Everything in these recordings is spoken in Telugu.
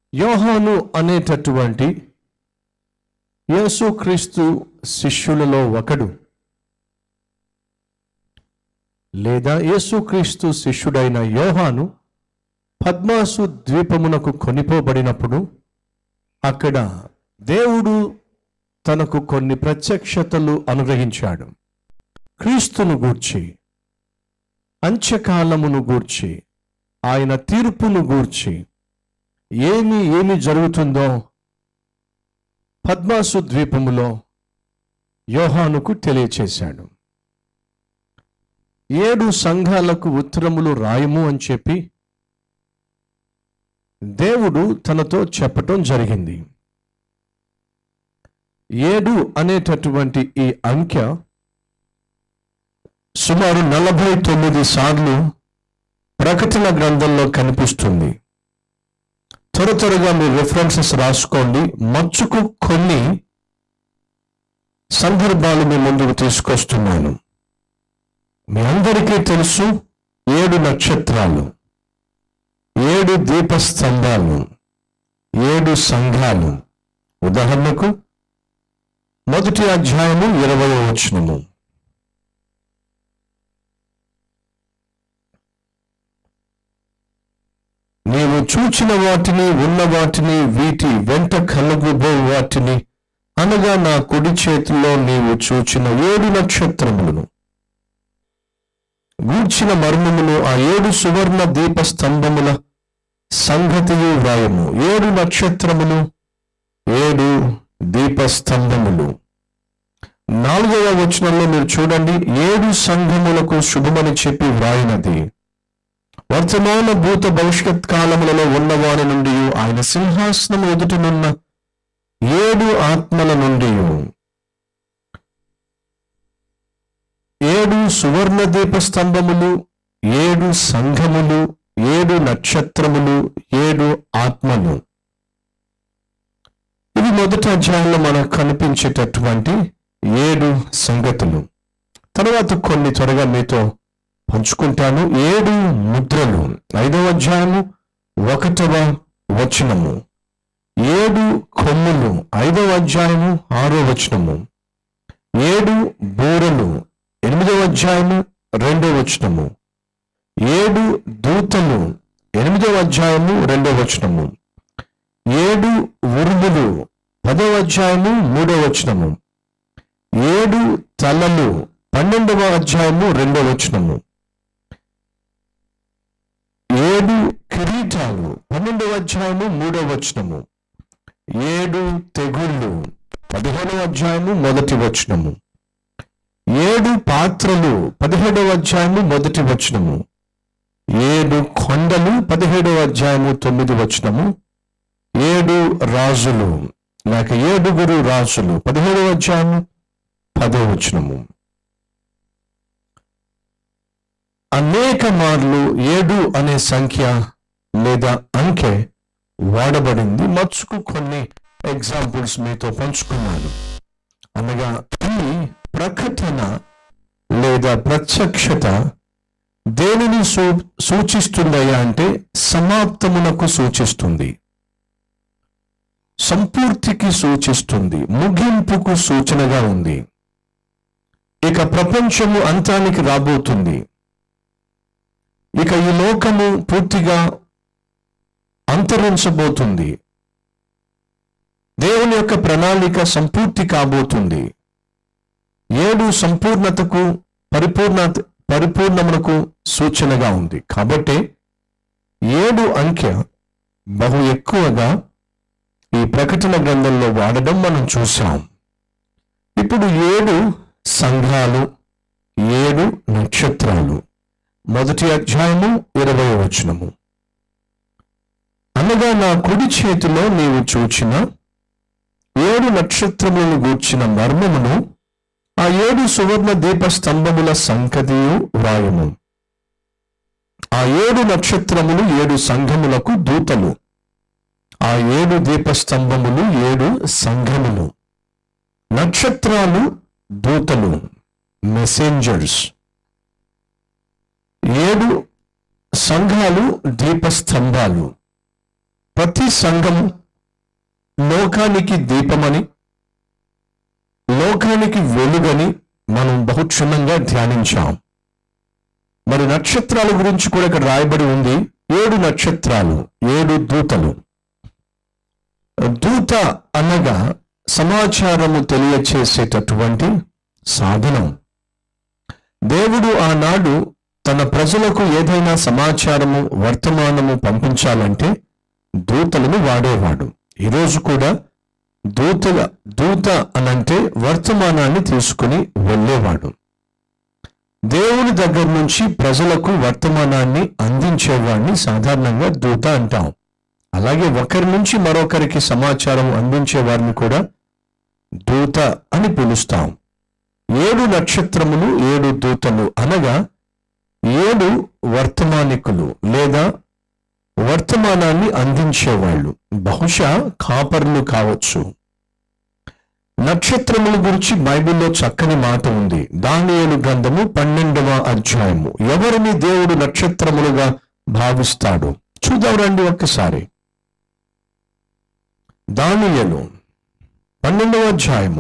యోహాను అనేటటువంటి యేసుక్రీస్తు శిష్యులలో ఒకడు లేదా యేసుక్రీస్తు శిష్యుడైన యోహాను పద్మాసు ద్వీపమునకు కొనిపోబడినప్పుడు అక్కడ దేవుడు తనకు కొన్ని ప్రత్యక్షతలు అనుగ్రహించాడు క్రీస్తును గూర్చి అంత్యకాలమును గూర్చి ఆయన తీర్పును గూర్చి ఏమి ఏమి జరుగుతుందో పద్మాసు ద్వీపములో యోహానుకు తెలియచేశాడు ఏడు సంఘాలకు ఉత్తరములు రాయము అని చెప్పి దేవుడు తనతో చెప్పటం జరిగింది ఏడు అనేటటువంటి ఈ అంకె సుమారు నలభై తొమ్మిది సార్లు ప్రకటన గ్రంథంలో కనిపిస్తుంది త్వర త్వరగా మీ రెఫరెన్సెస్ రాసుకోండి మచ్చుకు కొన్ని సందర్భాలు మీ ముందుకు తీసుకొస్తున్నాను మీ అందరికీ తెలుసు ఏడు నక్షత్రాలు ఏడు దీపస్తంభాలు ఏడు సంఘాలు ఉదాహరణకు మొదటి అధ్యాయము ఇరవై వచనము నీవు చూచిన వాటిని ఉన్న వాటిని వీటి వెంట కలుగుబో వాటిని అనగా నా కుడి చేతిలో నీవు చూచిన ఏడు నక్షత్రములను గూర్చిన మర్మములు ఆ ఏడు సువర్ణ దీప స్తంభముల సంగతియు వ్రాయము ఏడు నక్షత్రములు ఏడు దీపస్తంభములు నాలుగవ వచనంలో మీరు చూడండి ఏడు సంఘములకు శుభమని చెప్పి వ్రాయినది వర్తమాన భూత భవిష్యత్ కాలములలో ఉన్నవాని నుండి ఆయన సింహాసనం ఎదుటనున్న ఏడు ఆత్మల నుండి ఏడు సువర్ణ దీప స్తంభములు ఏడు సంఘములు ఏడు నక్షత్రములు ఏడు ఆత్మలు ఇవి మొదటి అధ్యాయంలో మనకు కనిపించేటటువంటి ఏడు సంగతులు తర్వాత కొన్ని త్వరగా మీతో పంచుకుంటాను ఏడు ముద్రలు ఐదవ అధ్యాయము ఒకటవ వచనము ఏడు కొమ్ములు ఐదవ అధ్యాయము ఆరో వచనము ఏడు బూరలు ఎనిమిదవ అధ్యాయము రెండవ వచనము ఏడు దూతలు ఎనిమిదవ అధ్యాయము రెండవ వచనము ఏడు ఉరుములు పదవ అధ్యాయము మూడవ వచనము ఏడు తలలు పన్నెండవ అధ్యాయము రెండవ వచనము ఏడు కిరీటాలు పన్నెండవ అధ్యాయము మూడవ వచనము ఏడు తెగుళ్ళు పదిహేనవ అధ్యాయము మొదటి వచనము ఏడు పాత్రలు పదిహేడవ అధ్యాయము మొదటి వచనము ఏడు కొండలు పదిహేడవ అధ్యాయము తొమ్మిది వచనము ఏడు రాజులు లేక ఏడుగురు రాజులు పదిహేడవ అధ్యాయము పదో వచనము అనేక మార్లు ఏడు అనే సంఖ్య లేదా అంకె వాడబడింది మచ్చుకు కొన్ని ఎగ్జాంపుల్స్ మీతో పంచుకున్నాను అనగా ఈ ప్రకటన లేదా ప్రత్యక్షత దేనిని సూ సూచిస్తుందయ్యా అంటే సమాప్తమునకు సూచిస్తుంది సంపూర్తికి సూచిస్తుంది ముగింపుకు సూచనగా ఉంది ఇక ప్రపంచము అంతానికి రాబోతుంది ఇక ఈ లోకము పూర్తిగా అంతరించబోతుంది దేవుని యొక్క ప్రణాళిక సంపూర్తి కాబోతుంది ఏడు సంపూర్ణతకు పరిపూర్ణ పరిపూర్ణమునకు సూచనగా ఉంది కాబట్టి ఏడు అంకె బహు ఎక్కువగా ఈ ప్రకటన గ్రంథంలో వాడడం మనం చూసాం ఇప్పుడు ఏడు సంఘాలు ఏడు నక్షత్రాలు మొదటి అధ్యాయము ఇరవై వచనము అనగా నా కుడి చేతిలో నీవు చూచిన ఏడు నక్షత్రములను గూర్చిన మర్మమును ఆ ఏడు సువర్ణ దీప స్తంభముల సంకతియు వ్రాయము ఆ ఏడు నక్షత్రములు ఏడు సంఘములకు దూతలు ఆ ఏడు దీపస్తంభములు ఏడు సంఘములు నక్షత్రాలు దూతలు మెసెంజర్స్ ఏడు సంఘాలు దీపస్తంభాలు ప్రతి సంఘం లోకానికి దీపమని లోకానికి వెలుగని మనం బహుక్షుణ్ణంగా ధ్యానించాం మరి నక్షత్రాల గురించి కూడా ఇక్కడ రాయబడి ఉంది ఏడు నక్షత్రాలు ఏడు దూతలు దూత అనగా సమాచారము తెలియచేసేటటువంటి సాధనం దేవుడు ఆనాడు తన ప్రజలకు ఏదైనా సమాచారము వర్తమానము పంపించాలంటే దూతలను వాడేవాడు ఈరోజు కూడా దూతల దూత అనంటే వర్తమానాన్ని తీసుకుని వెళ్ళేవాడు దేవుని దగ్గర నుంచి ప్రజలకు వర్తమానాన్ని అందించేవాడిని సాధారణంగా దూత అంటాం అలాగే ఒకరి నుంచి మరొకరికి సమాచారం అందించే వారిని కూడా దూత అని పిలుస్తాం ఏడు నక్షత్రములు ఏడు దూతలు అనగా ఏడు వర్తమానికులు లేదా వర్తమానాన్ని అందించేవాళ్ళు బహుశా కాపర్లు కావచ్చు నక్షత్రముల గురించి బైబిల్లో చక్కని మాట ఉంది దానియేలు గ్రంథము పన్నెండవ అధ్యాయము ఎవరిని దేవుడు నక్షత్రములుగా భావిస్తాడు చూద్దాం రండి ఒక్కసారి దానియేలు పన్నెండవ అధ్యాయము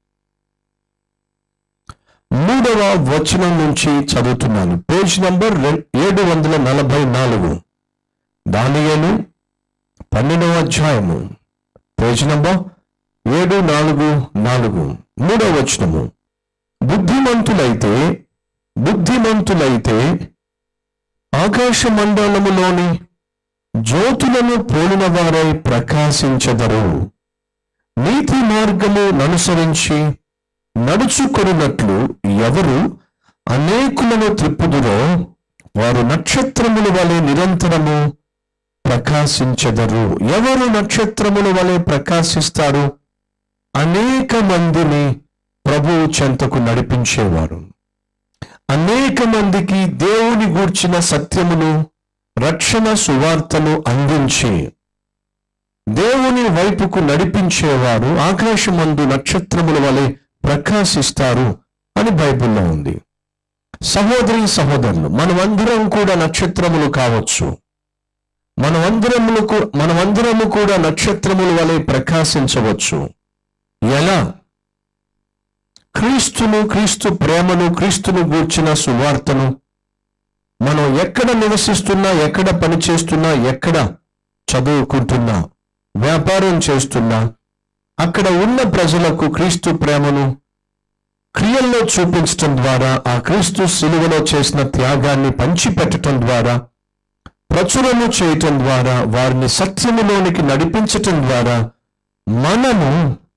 మూడవ వచనం నుంచి చదువుతున్నాను పేజ్ నంబర్ ఏడు వందల నలభై నాలుగు దానియేలు పన్నెండవ అధ్యాయము పేజ్ నంబర్ ఏడు నాలుగు నాలుగు మూడవ వచనము బుద్ధిమంతులైతే బుద్ధిమంతులైతే ఆకాశ మండలములోని జ్యోతులను పోలిన వారై ప్రకాశించెదరు నీతి మార్గము ననుసరించి నడుచుకొనున్నట్లు ఎవరు అనేకులను త్రిప్పుదురో వారు నక్షత్రముల వలె నిరంతరము ప్రకాశించెదరు ఎవరు నక్షత్రముల వలె ప్రకాశిస్తారు అనేక మందిని ప్రభువు చెంతకు నడిపించేవారు అనేక మందికి దేవుని గూర్చిన సత్యమును రక్షణ సువార్తను అందించి దేవుని వైపుకు నడిపించేవారు ఆకాశమందు నక్షత్రముల వలె ప్రకాశిస్తారు అని బైబిల్లో ఉంది సహోదరి సహోదరులు మనమందరం కూడా నక్షత్రములు కావచ్చు మనమందరములు కూ- మనమందరము కూడా నక్షత్రముల వలె ప్రకాశించవచ్చు ఎలా క్రీస్తును క్రీస్తు ప్రేమను క్రీస్తును గూర్చిన సువార్తను మనం ఎక్కడ నివసిస్తున్నా ఎక్కడ పని చేస్తున్నా ఎక్కడ చదువుకుంటున్నా వ్యాపారం చేస్తున్నా అక్కడ ఉన్న ప్రజలకు క్రీస్తు ప్రేమను క్రియల్లో చూపించటం ద్వారా ఆ క్రీస్తు సిలువలో చేసిన త్యాగాన్ని పంచిపెట్టడం ద్వారా ప్రచురము చేయటం ద్వారా వారిని సత్యములోనికి నడిపించటం ద్వారా మనము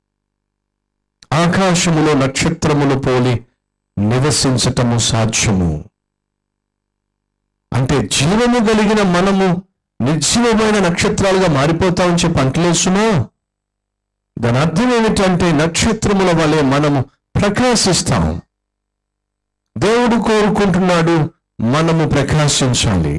ఆకాశములో నక్షత్రములు పోలి నివసించటము సాధ్యము అంటే జీవము కలిగిన మనము నిర్జీవమైన నక్షత్రాలుగా మారిపోతామని చెప్పి అంటలేసుమా దాని అర్థం ఏమిటంటే నక్షత్రముల వలె మనము ప్రకాశిస్తాం దేవుడు కోరుకుంటున్నాడు మనము ప్రకాశించాలి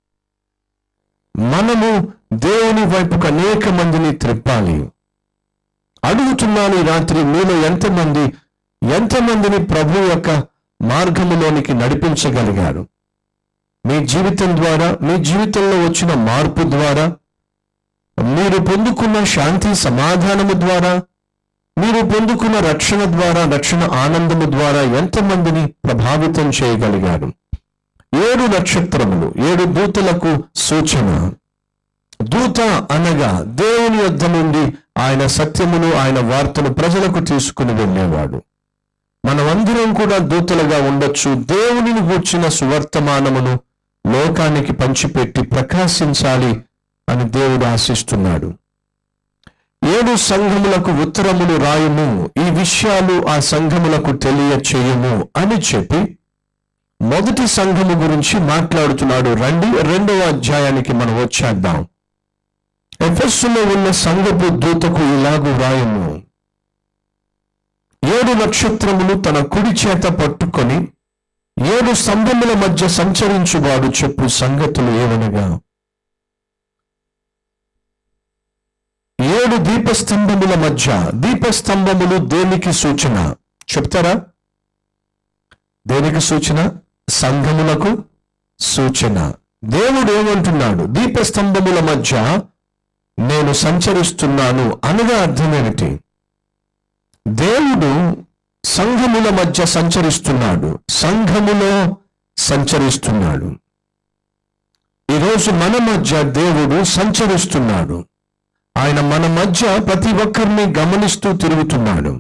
మనము దేవుని వైపుకు అనేక మందిని త్రిప్పాలి అడుగుతున్నాను ఈ రాత్రి మీలో ఎంతమంది ఎంతమందిని ప్రభు యొక్క మార్గములోనికి నడిపించగలిగారు మీ జీవితం ద్వారా మీ జీవితంలో వచ్చిన మార్పు ద్వారా మీరు పొందుకున్న శాంతి సమాధానము ద్వారా మీరు పొందుకున్న రక్షణ ద్వారా రక్షణ ఆనందము ద్వారా ఎంతమందిని ప్రభావితం చేయగలిగారు ఏడు నక్షత్రములు ఏడు దూతలకు సూచన దూత అనగా దేవుని యొద్ద నుండి ఆయన సత్యమును ఆయన వార్తను ప్రజలకు తీసుకుని వెళ్ళేవాడు మనమందరం కూడా దూతలుగా ఉండొచ్చు దేవునిని గూర్చిన సువర్తమానమును లోకానికి పంచిపెట్టి ప్రకాశించాలి అని దేవుడు ఆశిస్తున్నాడు ఏడు సంఘములకు ఉత్తరములు రాయుము ఈ విషయాలు ఆ సంఘములకు తెలియచేయము అని చెప్పి మొదటి సంఘము గురించి మాట్లాడుతున్నాడు రండి రెండవ అధ్యాయానికి మనం వచ్చేద్దాం ఎఫెస్సులో ఉన్న సంఘపు దూతకు ఇలాగు వ్రాయము ఏడు నక్షత్రములు తన కుడి చేత పట్టుకొని ఏడు స్తంభముల మధ్య సంచరించువాడు చెప్పు సంగతులు ఏవనగా ఏడు దీపస్తంభముల మధ్య దీపస్తంభములు దేనికి సూచన చెప్తారా దేనికి సూచన సంఘములకు సూచన దేవుడు ఏమంటున్నాడు దీపస్తంభముల మధ్య నేను సంచరిస్తున్నాను అనగా అర్థం ఏమిటి దేవుడు సంఘముల మధ్య సంచరిస్తున్నాడు సంఘములో సంచరిస్తున్నాడు ఈరోజు మన మధ్య దేవుడు సంచరిస్తున్నాడు ఆయన మన మధ్య ప్రతి ఒక్కరిని గమనిస్తూ తిరుగుతున్నాడు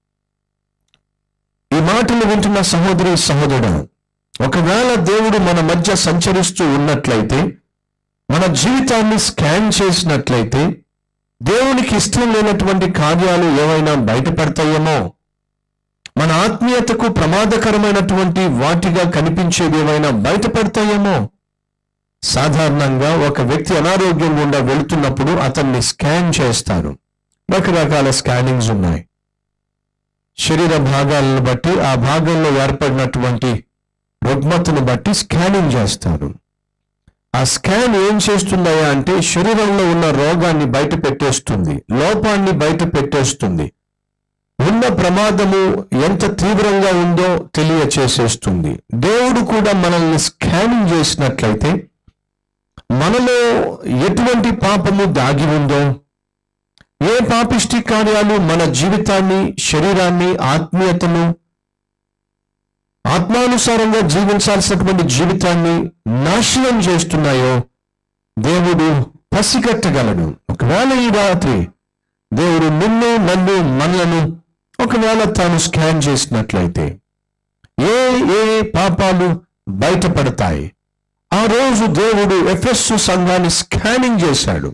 ఈ మాటలు వింటున్న సహోదరి సహోదరుడు ఒకవేళ దేవుడు మన మధ్య సంచరిస్తూ ఉన్నట్లయితే మన జీవితాన్ని స్కాన్ చేసినట్లయితే దేవునికి ఇష్టం లేనటువంటి కార్యాలు ఏవైనా బయటపడతాయేమో మన ఆత్మీయతకు ప్రమాదకరమైనటువంటి వాటిగా కనిపించేది ఏవైనా బయటపడతాయేమో సాధారణంగా ఒక వ్యక్తి అనారోగ్యం గుండా వెళుతున్నప్పుడు అతన్ని స్కాన్ చేస్తారు రకరకాల స్కానింగ్స్ ఉన్నాయి శరీర భాగాలను బట్టి ఆ భాగంలో ఏర్పడినటువంటి రుగ్మతను బట్టి స్కానింగ్ చేస్తారు ఆ స్కాన్ ఏం చేస్తుందయ్యా అంటే శరీరంలో ఉన్న రోగాన్ని బయట పెట్టేస్తుంది లోపాన్ని బయట పెట్టేస్తుంది ఉన్న ప్రమాదము ఎంత తీవ్రంగా ఉందో తెలియచేసేస్తుంది దేవుడు కూడా మనల్ని స్కానింగ్ చేసినట్లయితే మనలో ఎటువంటి పాపము దాగి ఉందో ఏ పాపిష్టి కార్యాలు మన జీవితాన్ని శరీరాన్ని ఆత్మీయతను ఆత్మానుసారంగా జీవించాల్సినటువంటి జీవితాన్ని నాశనం చేస్తున్నాయో దేవుడు పసిగట్టగలడు ఒకవేళ ఈ రాత్రి దేవుడు నిన్ను నన్ను మనలను ఒకవేళ తాను స్కాన్ చేసినట్లయితే ఏ ఏ పాపాలు బయటపడతాయి ఆ రోజు దేవుడు ఎఫెస్సు సంఘాన్ని స్కానింగ్ చేశాడు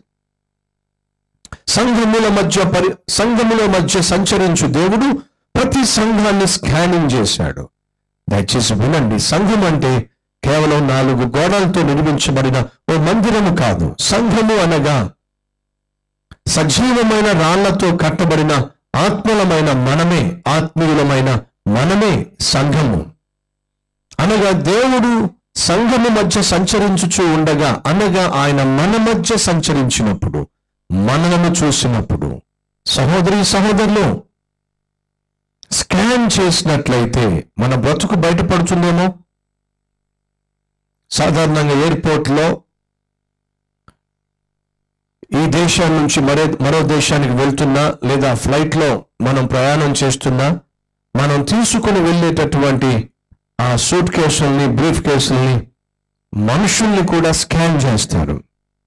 సంఘముల మధ్య పరి సంఘముల మధ్య సంచరించు దేవుడు ప్రతి సంఘాన్ని స్కానింగ్ చేశాడు దయచేసి వినండి సంఘం అంటే కేవలం నాలుగు గోడలతో నిర్మించబడిన ఓ మందిరము కాదు సంఘము అనగా సజీవమైన రాళ్లతో కట్టబడిన ఆత్మలమైన మనమే ఆత్మీయులమైన మనమే సంఘము అనగా దేవుడు సంఘము మధ్య సంచరించుచూ ఉండగా అనగా ఆయన మన మధ్య సంచరించినప్పుడు మనలను చూసినప్పుడు సహోదరి సహోదరులు స్కాన్ చేసినట్లయితే మన బ్రతుకు బయటపడుతుందేమో సాధారణంగా ఎయిర్పోర్ట్లో ఈ దేశం నుంచి మరో మరో దేశానికి వెళ్తున్నా లేదా ఫ్లైట్లో మనం ప్రయాణం చేస్తున్నా మనం తీసుకుని వెళ్ళేటటువంటి ఆ సూట్ కేసుల్ని బ్రీఫ్ కేసుల్ని మనుషుల్ని కూడా స్కాన్ చేస్తారు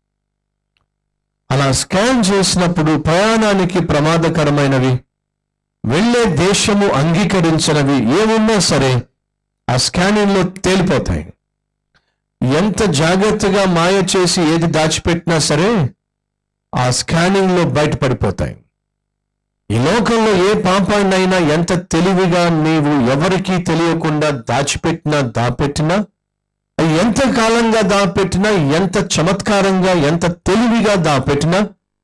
అలా స్కాన్ చేసినప్పుడు ప్రయాణానికి ప్రమాదకరమైనవి వెళ్ళే దేశము అంగీకరించినవి ఏమున్నా సరే ఆ స్కానింగ్ లో తేలిపోతాయి ఎంత జాగ్రత్తగా మాయ చేసి ఏది దాచిపెట్టినా సరే ఆ స్కానింగ్ లో బయటపడిపోతాయి ఈ లోకంలో ఏ పాపాన్నైనా ఎంత తెలివిగా నీవు ఎవరికీ తెలియకుండా దాచిపెట్టినా దాపెట్టినా అది ఎంత కాలంగా దాపెట్టినా ఎంత చమత్కారంగా ఎంత తెలివిగా దాపెట్టినా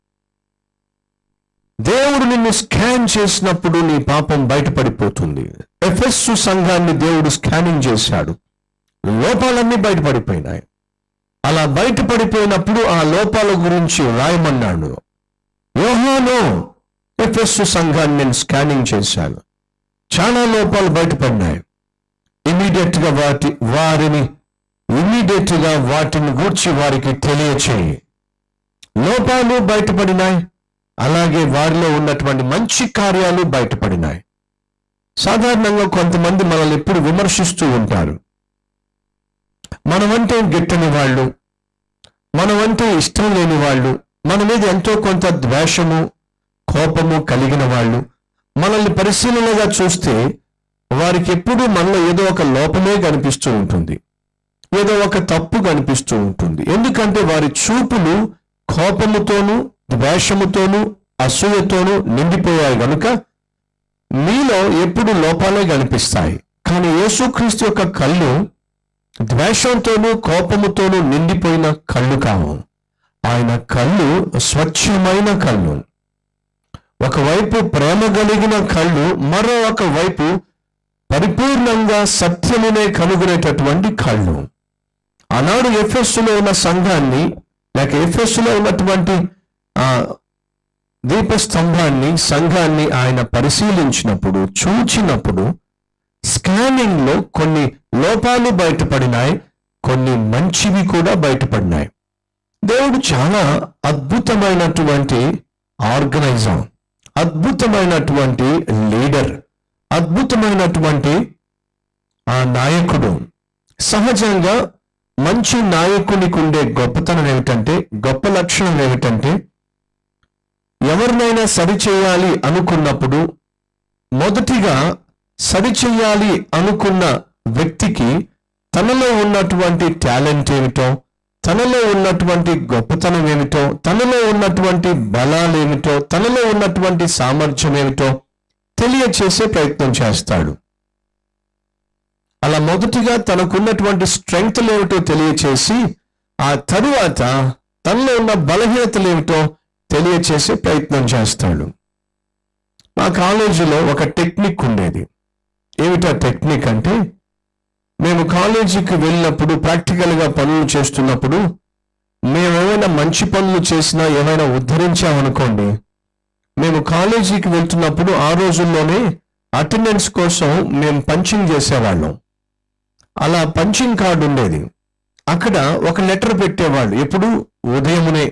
దేవుడు నిన్ను స్కాన్ చేసినప్పుడు నీ పాపం బయటపడిపోతుంది ఎఫెస్సు సంఘాన్ని దేవుడు స్కానింగ్ చేశాడు లోపాలన్నీ బయటపడిపోయినాయి అలా బయటపడిపోయినప్పుడు ఆ లోపాల గురించి రాయమన్నాడు యోహాను ఎఫెస్సు సంఘాన్ని నేను స్కానింగ్ చేశాను చాలా లోపాలు బయటపడినాయి ఇమీడియట్ గా వాటి వారిని ఇమీడియట్ గా వాటిని గూర్చి వారికి తెలియచేయి లోపాలు బయటపడినాయి అలాగే వారిలో ఉన్నటువంటి మంచి కార్యాలు బయటపడినాయి సాధారణంగా కొంతమంది మనల్ని ఎప్పుడు విమర్శిస్తూ ఉంటారు మనమంటే గిట్టని వాళ్ళు మనమంటే ఇష్టం లేని వాళ్ళు మన మీద ఎంతో కొంత ద్వేషము కోపము కలిగిన వాళ్ళు మనల్ని పరిశీలనగా చూస్తే వారికి ఎప్పుడూ మనలో ఏదో ఒక లోపమే కనిపిస్తూ ఉంటుంది ఏదో ఒక తప్పు కనిపిస్తూ ఉంటుంది ఎందుకంటే వారి చూపులు కోపముతోనూ ద్వేషముతోనూ అసూయతోనూ నిండిపోయాయి గనుక మీలో ఎప్పుడు లోపాలే కనిపిస్తాయి కానీ యేసుక్రీస్తు యొక్క కళ్ళు ద్వేషంతోనూ కోపముతోనూ నిండిపోయిన కళ్ళు కావు ఆయన కళ్ళు స్వచ్ఛమైన కళ్ళు ఒకవైపు ప్రేమ కలిగిన కళ్ళు మరో ఒక వైపు పరిపూర్ణంగా సత్యమునే కనుగొనేటటువంటి కళ్ళు ఆనాడు ఎఫ్ఎస్సులో ఉన్న సంఘాన్ని లేక ఎఫ్ఎస్సులో ఉన్నటువంటి ఆ దీపస్తంభాన్ని సంఘాన్ని ఆయన పరిశీలించినప్పుడు చూచినప్పుడు స్కానింగ్ లో కొన్ని లోపాలు బయటపడినాయి కొన్ని మంచివి కూడా బయటపడినాయి దేవుడు చాలా అద్భుతమైనటువంటి ఆర్గనైజర్ అద్భుతమైనటువంటి లీడర్ అద్భుతమైనటువంటి ఆ నాయకుడు సహజంగా మంచి నాయకునికి ఉండే గొప్పతనం ఏమిటంటే గొప్ప లక్షణం ఏమిటంటే ఎవరినైనా సరిచేయాలి అనుకున్నప్పుడు మొదటిగా సరిచేయాలి అనుకున్న వ్యక్తికి తనలో ఉన్నటువంటి టాలెంట్ ఏమిటో తనలో ఉన్నటువంటి గొప్పతనం ఏమిటో తనలో ఉన్నటువంటి బలాలు ఏమిటో తనలో ఉన్నటువంటి సామర్థ్యం ఏమిటో తెలియచేసే ప్రయత్నం చేస్తాడు అలా మొదటిగా తనకున్నటువంటి స్ట్రెంగ్త్ ఏమిటో తెలియచేసి ఆ తరువాత తనలో ఉన్న బలహీనతలు ఏమిటో తెలియచేసే ప్రయత్నం చేస్తాడు మా కాలేజీలో ఒక టెక్నిక్ ఉండేది ఏమిటా టెక్నిక్ అంటే మేము కాలేజీకి వెళ్ళినప్పుడు ప్రాక్టికల్గా పనులు చేస్తున్నప్పుడు మేము ఏమైనా మంచి పనులు చేసినా ఏమైనా ఉద్ధరించామనుకోండి మేము కాలేజీకి వెళ్తున్నప్పుడు ఆ రోజుల్లోనే అటెండెన్స్ కోసం మేము పంచింగ్ చేసేవాళ్ళం అలా పంచింగ్ కార్డు ఉండేది అక్కడ ఒక లెటర్ పెట్టేవాళ్ళు ఎప్పుడు ఉదయమునే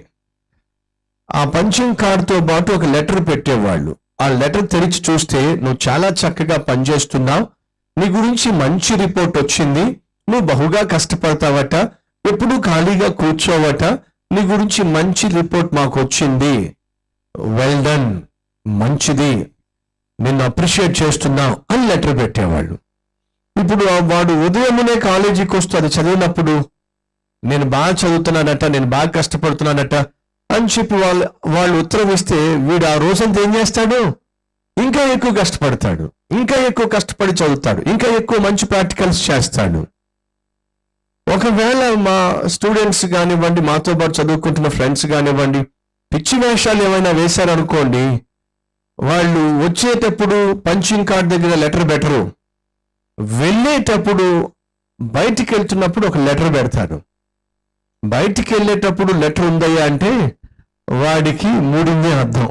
ఆ పంచింగ్ కార్డుతో పాటు ఒక లెటర్ పెట్టేవాళ్ళు ఆ లెటర్ తెరిచి చూస్తే నువ్వు చాలా చక్కగా పనిచేస్తున్నావు నీ గురించి మంచి రిపోర్ట్ వచ్చింది నువ్వు బహుగా కష్టపడతావట ఎప్పుడు ఖాళీగా కూర్చోవట నీ గురించి మంచి రిపోర్ట్ మాకు వచ్చింది వెల్ డన్ మంచిది నిన్ను అప్రిషియేట్ చేస్తున్నావు అని లెటర్ పెట్టేవాళ్ళు ఇప్పుడు ఆ వాడు ఉదయమునే కాలేజీకి వస్తూ అది చదివినప్పుడు నేను బాగా చదువుతున్నానట నేను బాగా కష్టపడుతున్నానట అని చెప్పి వాళ్ళు వాళ్ళు ఉత్తరం ఇస్తే వీడు ఆ రోజంతా ఏం చేస్తాడు ఇంకా ఎక్కువ కష్టపడతాడు ఇంకా ఎక్కువ కష్టపడి చదువుతాడు ఇంకా ఎక్కువ మంచి ప్రాక్టికల్స్ చేస్తాడు ఒకవేళ మా స్టూడెంట్స్ కానివ్వండి మాతో పాటు చదువుకుంటున్న ఫ్రెండ్స్ కానివ్వండి పిచ్చి వేషాలు ఏమైనా వేశారనుకోండి వాళ్ళు వచ్చేటప్పుడు పంచింగ్ కార్డ్ దగ్గర లెటర్ పెట్టరు వెళ్ళేటప్పుడు బయటికి వెళ్తున్నప్పుడు ఒక లెటర్ పెడతారు బయటికి వెళ్ళేటప్పుడు లెటర్ ఉందయ్యా అంటే వాడికి మూడింది అర్థం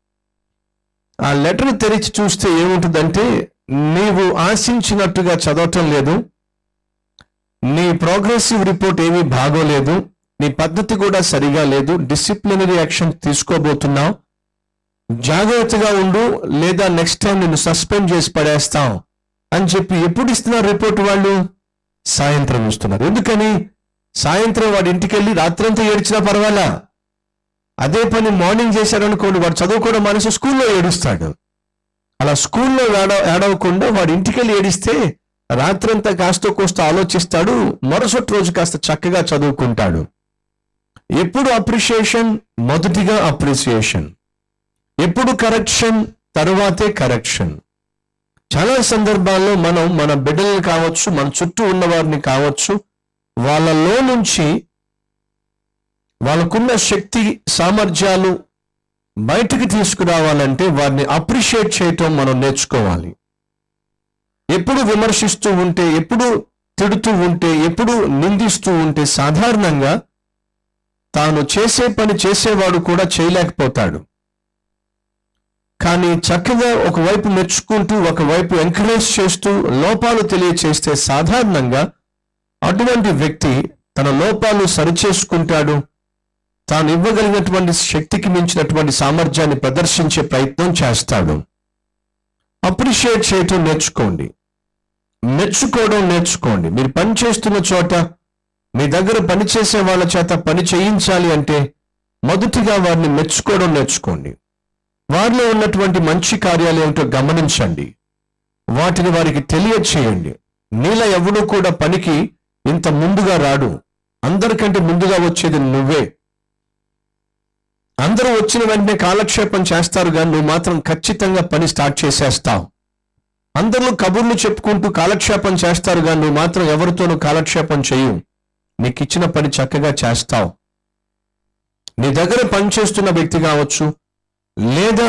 ఆ లెటర్ తెరిచి చూస్తే ఏముంటుందంటే నీవు ఆశించినట్టుగా చదవటం లేదు నీ ప్రోగ్రెసివ్ రిపోర్ట్ ఏమీ బాగోలేదు నీ పద్ధతి కూడా సరిగా లేదు డిసిప్లినరీ యాక్షన్ తీసుకోబోతున్నావు జాగ్రత్తగా ఉండు లేదా నెక్స్ట్ టైం నిన్ను సస్పెండ్ చేసి పడేస్తాం అని చెప్పి ఎప్పుడు ఇస్తున్నారు రిపోర్ట్ వాళ్ళు సాయంత్రం ఇస్తున్నారు ఎందుకని సాయంత్రం వాడి ఇంటికి వెళ్ళి రాత్రంతా ఏడ్చినా పర్వాలా అదే పని మార్నింగ్ చేశారనుకోండి వాడు చదువుకోవడం మనసు స్కూల్లో ఏడుస్తాడు అలా స్కూల్లో ఏడ ఏడవకుండా వాడి ఇంటికి వెళ్ళి ఏడిస్తే రాత్రంతా కాస్త కోస్త ఆలోచిస్తాడు మరుసటి రోజు కాస్త చక్కగా చదువుకుంటాడు ఎప్పుడు అప్రిషియేషన్ మొదటిగా అప్రిసియేషన్ ఎప్పుడు కరెక్షన్ తరువాతే కరెక్షన్ చాలా సందర్భాల్లో మనం మన బిడ్డల్ని కావచ్చు మన చుట్టూ ఉన్న వారిని కావచ్చు వాళ్ళలో నుంచి వాళ్ళకున్న శక్తి సామర్థ్యాలు బయటికి తీసుకురావాలంటే వారిని అప్రిషియేట్ చేయటం మనం నేర్చుకోవాలి ఎప్పుడు విమర్శిస్తూ ఉంటే ఎప్పుడు తిడుతూ ఉంటే ఎప్పుడు నిందిస్తూ ఉంటే సాధారణంగా తాను చేసే పని చేసేవాడు కూడా చేయలేకపోతాడు కానీ చక్కగా ఒకవైపు మెచ్చుకుంటూ ఒకవైపు ఎంకరేజ్ చేస్తూ లోపాలు తెలియచేస్తే సాధారణంగా అటువంటి వ్యక్తి తన లోపాలు సరిచేసుకుంటాడు తాను ఇవ్వగలిగినటువంటి శక్తికి మించినటువంటి సామర్థ్యాన్ని ప్రదర్శించే ప్రయత్నం చేస్తాడు అప్రిషియేట్ చేయటం నేర్చుకోండి మెచ్చుకోవడం నేర్చుకోండి మీరు పని చేస్తున్న చోట మీ దగ్గర పని చేసే వాళ్ళ చేత పని చేయించాలి అంటే మొదటిగా వారిని మెచ్చుకోవడం నేర్చుకోండి వారిలో ఉన్నటువంటి మంచి కార్యాలు ఏమిటో గమనించండి వాటిని వారికి తెలియచేయండి నీల ఎవడు కూడా పనికి ఇంత ముందుగా రాడు అందరికంటే ముందుగా వచ్చేది నువ్వే అందరూ వచ్చిన వెంటనే కాలక్షేపం చేస్తారు కానీ నువ్వు మాత్రం ఖచ్చితంగా పని స్టార్ట్ చేసేస్తావు అందరూ కబుర్లు చెప్పుకుంటూ కాలక్షేపం చేస్తారు కానీ నువ్వు మాత్రం ఎవరితోనూ కాలక్షేపం చేయు నీకు ఇచ్చిన పని చక్కగా చేస్తావు నీ దగ్గర పనిచేస్తున్న వ్యక్తి కావచ్చు లేదా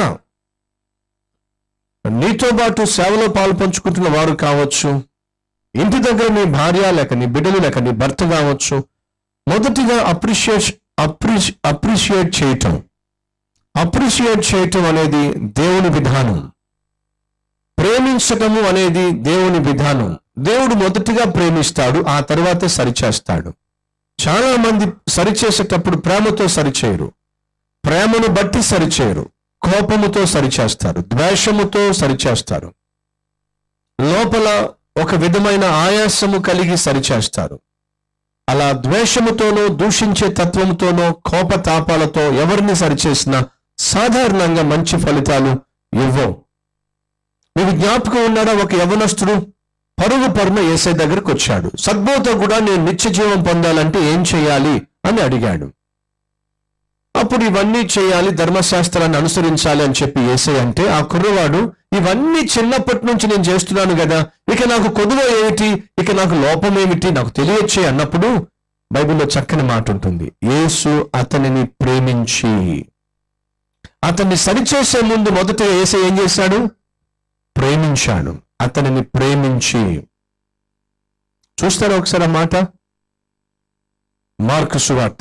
నీతో పాటు సేవలో పాలు పంచుకుంటున్న వారు కావచ్చు ఇంటి దగ్గర నీ భార్య లేక నీ బిడ్డలు లేక నీ భర్త కావచ్చు మొదటిగా అప్రిషియేట్ అప్రిషి అప్రిషియేట్ చేయటం అప్రిషియేట్ చేయటం అనేది దేవుని విధానం ప్రేమించటము అనేది దేవుని విధానం దేవుడు మొదటిగా ప్రేమిస్తాడు ఆ తర్వాత సరిచేస్తాడు చాలా మంది సరిచేసేటప్పుడు ప్రేమతో సరిచేయరు ప్రేమను బట్టి సరిచేయరు కోపముతో సరిచేస్తారు ద్వేషముతో సరిచేస్తారు లోపల ఒక విధమైన ఆయాసము కలిగి సరిచేస్తారు అలా ద్వేషముతోనో దూషించే తత్వముతోనో కోపతాపాలతో ఎవరిని సరిచేసినా సాధారణంగా మంచి ఫలితాలు ఇవ్వవు మీకు జ్ఞాపకం ఉన్నాడా ఒక యవనస్తుడు పరుగు పరుమ ఏసై దగ్గరకు వచ్చాడు సద్బోధ కూడా నేను నిత్య జీవం పొందాలంటే ఏం చేయాలి అని అడిగాడు అప్పుడు ఇవన్నీ చేయాలి ధర్మశాస్త్రాన్ని అనుసరించాలి అని చెప్పి ఏసై అంటే ఆ కుర్రవాడు ఇవన్నీ చిన్నప్పటి నుంచి నేను చేస్తున్నాను కదా ఇక నాకు కొదువ ఏమిటి ఇక నాకు లోపం ఏమిటి నాకు తెలియచ్చే అన్నప్పుడు బైబిల్లో చక్కని మాట ఉంటుంది యేసు అతనిని ప్రేమించి అతన్ని సరిచేసే ముందు మొదట ఏసై ఏం చేశాడు ప్రేమించాడు అతనిని ప్రేమించి చూస్తారా ఒకసారి ఆ మాట మార్కు సువార్త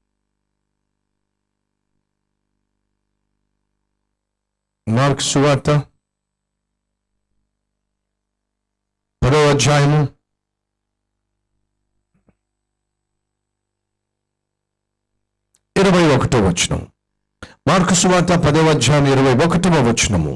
మార్క్ సువార్త పదో అధ్యాయము ఇరవై ఒకటో వచనం మార్కు సువార్త పదవ అధ్యాయం ఇరవై ఒకటవ వచనము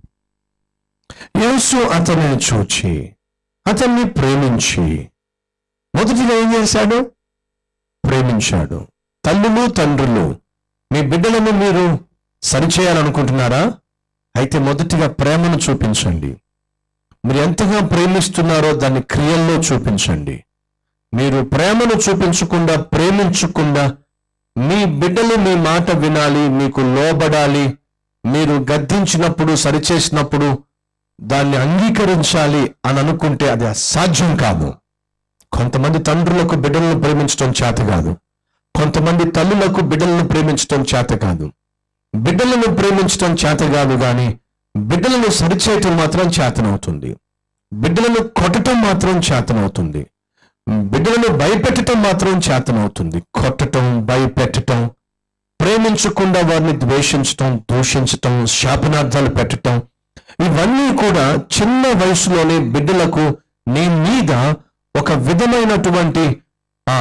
యేసు అతనిని చూచి అతన్ని ప్రేమించి మొదటిగా ఏం చేశాడు ప్రేమించాడు తల్లులు తండ్రులు మీ బిడ్డలను మీరు సరిచేయాలనుకుంటున్నారా అయితే మొదటిగా ప్రేమను చూపించండి మీరు ఎంతగా ప్రేమిస్తున్నారో దాన్ని క్రియల్లో చూపించండి మీరు ప్రేమను చూపించకుండా ప్రేమించకుండా మీ బిడ్డలు మీ మాట వినాలి మీకు లోబడాలి మీరు గద్దించినప్పుడు సరిచేసినప్పుడు దాన్ని అంగీకరించాలి అని అనుకుంటే అది అసాధ్యం కాదు కొంతమంది తండ్రులకు బిడ్డలను ప్రేమించడం చేత కాదు కొంతమంది తల్లులకు బిడ్డలను ప్రేమించడం చేత కాదు బిడ్డలను ప్రేమించడం చేత కాదు కానీ బిడ్డలను సరిచేయటం మాత్రం చేతనవుతుంది బిడ్డలను కొట్టటం మాత్రం చేతనవుతుంది బిడ్డలను భయపెట్టడం మాత్రం చేతనవుతుంది కొట్టటం భయపెట్టటం ప్రేమించకుండా వారిని ద్వేషించటం దూషించటం శాపనార్థాలు పెట్టటం ఇవన్నీ కూడా చిన్న వయసులోనే బిడ్డలకు నీ మీద ఒక విధమైనటువంటి ఆ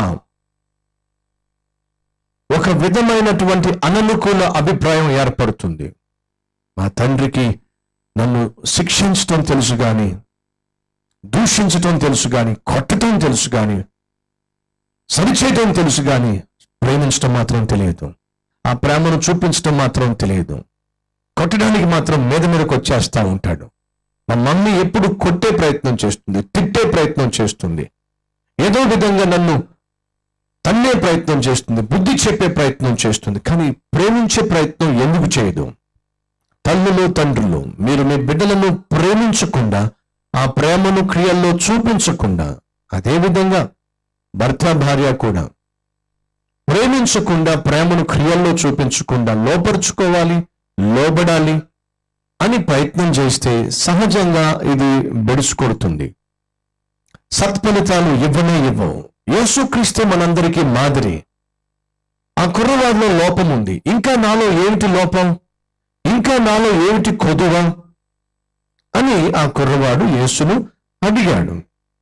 ఒక విధమైనటువంటి అననుకూల అభిప్రాయం ఏర్పడుతుంది మా తండ్రికి నన్ను శిక్షించటం తెలుసు కానీ దూషించటం తెలుసు కానీ కొట్టటం తెలుసు కానీ సరిచేయటం తెలుసు కానీ ప్రేమించటం మాత్రం తెలియదు ఆ ప్రేమను చూపించటం మాత్రం తెలియదు కొట్టడానికి మాత్రం మీద మీదకి వచ్చేస్తా ఉంటాడు మా మమ్మీ ఎప్పుడు కొట్టే ప్రయత్నం చేస్తుంది తిట్టే ప్రయత్నం చేస్తుంది ఏదో విధంగా నన్ను తన్నే ప్రయత్నం చేస్తుంది బుద్ధి చెప్పే ప్రయత్నం చేస్తుంది కానీ ప్రేమించే ప్రయత్నం ఎందుకు చేయదు తల్లులు తండ్రులు మీరు మీ బిడ్డలను ప్రేమించకుండా ఆ ప్రేమను క్రియల్లో చూపించకుండా అదేవిధంగా భర్త భార్య కూడా ప్రేమించకుండా ప్రేమను క్రియల్లో చూపించకుండా లోపరుచుకోవాలి లోబడాలి అని ప్రయత్నం చేస్తే సహజంగా ఇది బెడుచుకొడుతుంది సత్ఫలితాలు ఇవ్వనే ఇవ్వవు యేసుక్రీస్తే మనందరికీ మాదిరి ఆ కుర్రవాడిలో లోపం ఉంది ఇంకా నాలో ఏమిటి లోపం ఇంకా నాలో ఏమిటి కొదువ అని ఆ కుర్రవాడు యేసును అడిగాడు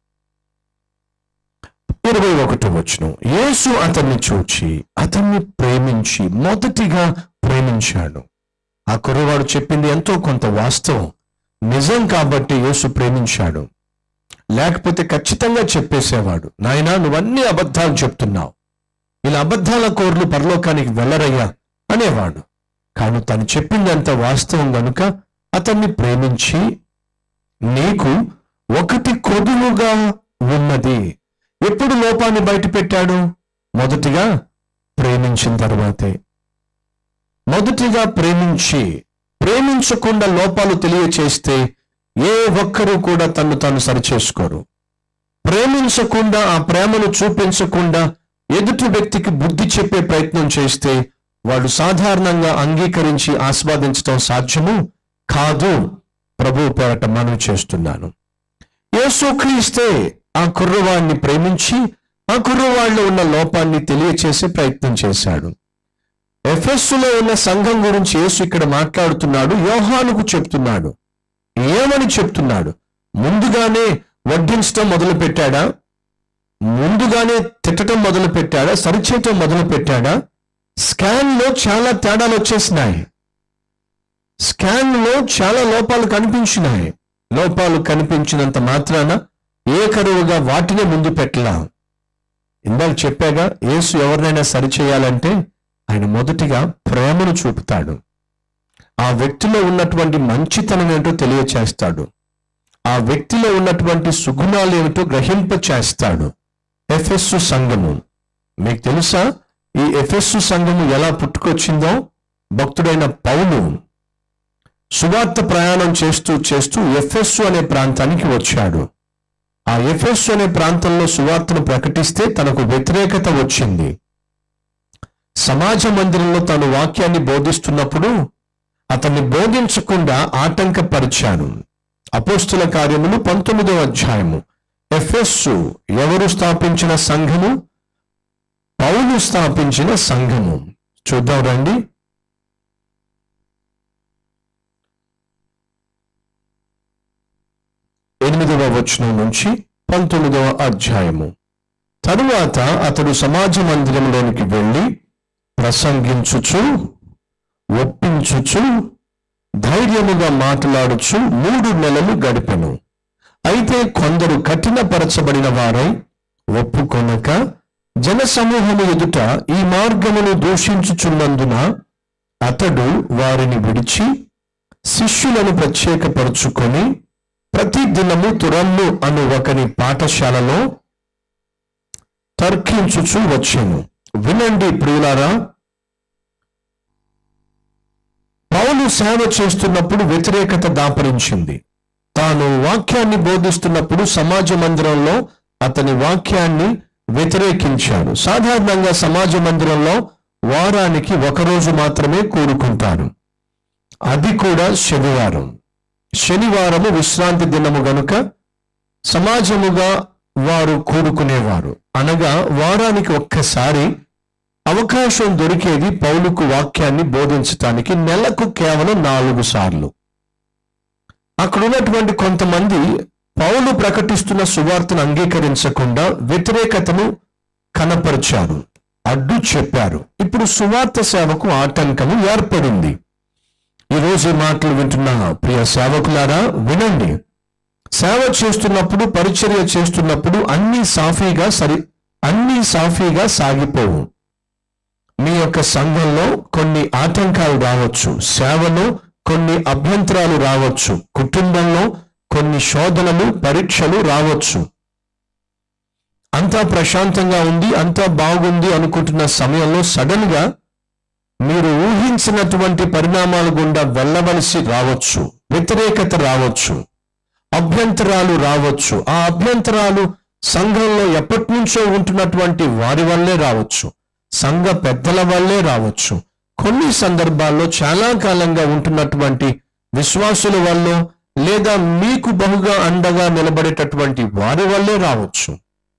ఇరవై ఒకటి వచ్చును యేసు అతన్ని చూచి అతన్ని ప్రేమించి మొదటిగా ప్రేమించాడు ఆ కుర్రవాడు చెప్పింది ఎంతో కొంత వాస్తవం నిజం కాబట్టి యేసు ప్రేమించాడు లేకపోతే ఖచ్చితంగా చెప్పేసేవాడు నాయనా నువ్వన్నీ అబద్ధాలు చెప్తున్నావు ఇలా అబద్ధాల కోర్లు పరలోకానికి వెళ్ళరయ్యా అనేవాడు కానీ తను చెప్పిందంత వాస్తవం గనుక అతన్ని ప్రేమించి నీకు ఒకటి కొదువుగా ఉన్నది ఎప్పుడు లోపాన్ని బయట పెట్టాడు మొదటిగా ప్రేమించిన తర్వాతే మొదటిగా ప్రేమించి ప్రేమించకుండా లోపాలు తెలియచేస్తే ఏ ఒక్కరూ కూడా తను తాను సరిచేసుకోరు ప్రేమించకుండా ఆ ప్రేమను చూపించకుండా ఎదుటి వ్యక్తికి బుద్ధి చెప్పే ప్రయత్నం చేస్తే వాడు సాధారణంగా అంగీకరించి ఆస్వాదించడం సాధ్యము కాదు ప్రభు పేరట మనం చేస్తున్నాను యేసుక్రీస్తే ఆ కుర్రవాడిని ప్రేమించి ఆ కుర్రవాడిలో ఉన్న లోపాన్ని తెలియచేసే ప్రయత్నం చేశాడు ఎఫెస్సులో ఉన్న సంఘం గురించి యేసు ఇక్కడ మాట్లాడుతున్నాడు యోహానుకు చెప్తున్నాడు ఏమని చెప్తున్నాడు ముందుగానే వడ్డించడం మొదలు పెట్టాడా ముందుగానే తిట్టడం మొదలు పెట్టాడా సరిచేయటం మొదలు పెట్టాడా స్కాన్ లో చాలా తేడాలు వచ్చేసినాయి స్కాన్ లో చాలా లోపాలు కనిపించినాయి లోపాలు కనిపించినంత మాత్రాన ఏకరువుగా వాటినే ముందు పెట్టలా ఇందాక చెప్పాగా యేసు ఎవరినైనా సరిచేయాలంటే ఆయన మొదటిగా ప్రేమను చూపుతాడు ఆ వ్యక్తిలో ఉన్నటువంటి మంచితనం ఏంటో తెలియచేస్తాడు ఆ వ్యక్తిలో ఉన్నటువంటి సుగుణాలు ఏమిటో గ్రహింప చేస్తాడు ఎఫెస్సు సంఘము మీకు తెలుసా ఈ ఎఫెస్సు సంఘము ఎలా పుట్టుకొచ్చిందో భక్తుడైన పౌలు సువార్త ప్రయాణం చేస్తూ చేస్తూ ఎఫెస్సు అనే ప్రాంతానికి వచ్చాడు ఆ ఎఫెస్సు అనే ప్రాంతంలో సువార్తను ప్రకటిస్తే తనకు వ్యతిరేకత వచ్చింది సమాజ మందిరంలో తాను వాక్యాన్ని బోధిస్తున్నప్పుడు అతన్ని బోధించకుండా ఆటంకపరిచాను అపోస్తుల కార్యములు పంతొమ్మిదవ అధ్యాయము ఎఫెస్సు ఎవరు స్థాపించిన సంఘము పౌలు స్థాపించిన సంఘము చూద్దాం రండి ఎనిమిదవ వచనం నుంచి పంతొమ్మిదవ అధ్యాయము తరువాత అతడు సమాజ మందిరంలోనికి వెళ్ళి ప్రసంగించుచు ఒప్పించుచు ధైర్యముగా మాట్లాడుచు మూడు నెలలు గడిపెను అయితే కొందరు కఠినపరచబడిన వారై ఒప్పుకొనక జనసమూహము ఎదుట ఈ మార్గమును దూషించుచున్నందున అతడు వారిని విడిచి శిష్యులను ప్రత్యేకపరుచుకొని ప్రతి దినము తురన్ను అను ఒకని పాఠశాలలో తర్కించుచు వచ్చాను వినండి ప్రియులారా పౌలు సేవ చేస్తున్నప్పుడు వ్యతిరేకత దాపరించింది తాను వాక్యాన్ని బోధిస్తున్నప్పుడు సమాజ మందిరంలో అతని వాక్యాన్ని వ్యతిరేకించాడు సాధారణంగా సమాజ మందిరంలో వారానికి ఒకరోజు మాత్రమే కూడుకుంటారు అది కూడా శనివారం శనివారము విశ్రాంతి దినము గనుక సమాజముగా వారు కూడుకునేవారు అనగా వారానికి ఒక్కసారి అవకాశం దొరికేది పౌలుకు వాక్యాన్ని బోధించటానికి నెలకు కేవలం నాలుగు సార్లు అక్కడ ఉన్నటువంటి కొంతమంది పౌలు ప్రకటిస్తున్న సువార్తను అంగీకరించకుండా వ్యతిరేకతను కనపరిచారు అడ్డు చెప్పారు ఇప్పుడు సువార్త సేవకు ఆటంకము ఏర్పడింది ఈ రోజు ఈ మాటలు వింటున్న ప్రియ సేవకులారా వినండి సేవ చేస్తున్నప్పుడు పరిచర్య చేస్తున్నప్పుడు అన్ని సాఫీగా సరి అన్ని సాఫీగా సాగిపోవు మీ యొక్క సంఘంలో కొన్ని ఆటంకాలు రావచ్చు సేవలో కొన్ని అభ్యంతరాలు రావచ్చు కుటుంబంలో కొన్ని శోధనలు పరీక్షలు రావచ్చు అంతా ప్రశాంతంగా ఉంది అంతా బాగుంది అనుకుంటున్న సమయంలో సడన్ గా మీరు ఊహించినటువంటి పరిణామాల గుండా వెళ్ళవలసి రావచ్చు వ్యతిరేకత రావచ్చు అభ్యంతరాలు రావచ్చు ఆ అభ్యంతరాలు సంఘంలో ఎప్పటి నుంచో ఉంటున్నటువంటి వారి వల్లే రావచ్చు సంఘ పెద్దల వల్లే రావచ్చు కొన్ని సందర్భాల్లో చాలా కాలంగా ఉంటున్నటువంటి విశ్వాసుల వల్ల లేదా మీకు బహుగా అండగా నిలబడేటటువంటి వారి వల్లే రావచ్చు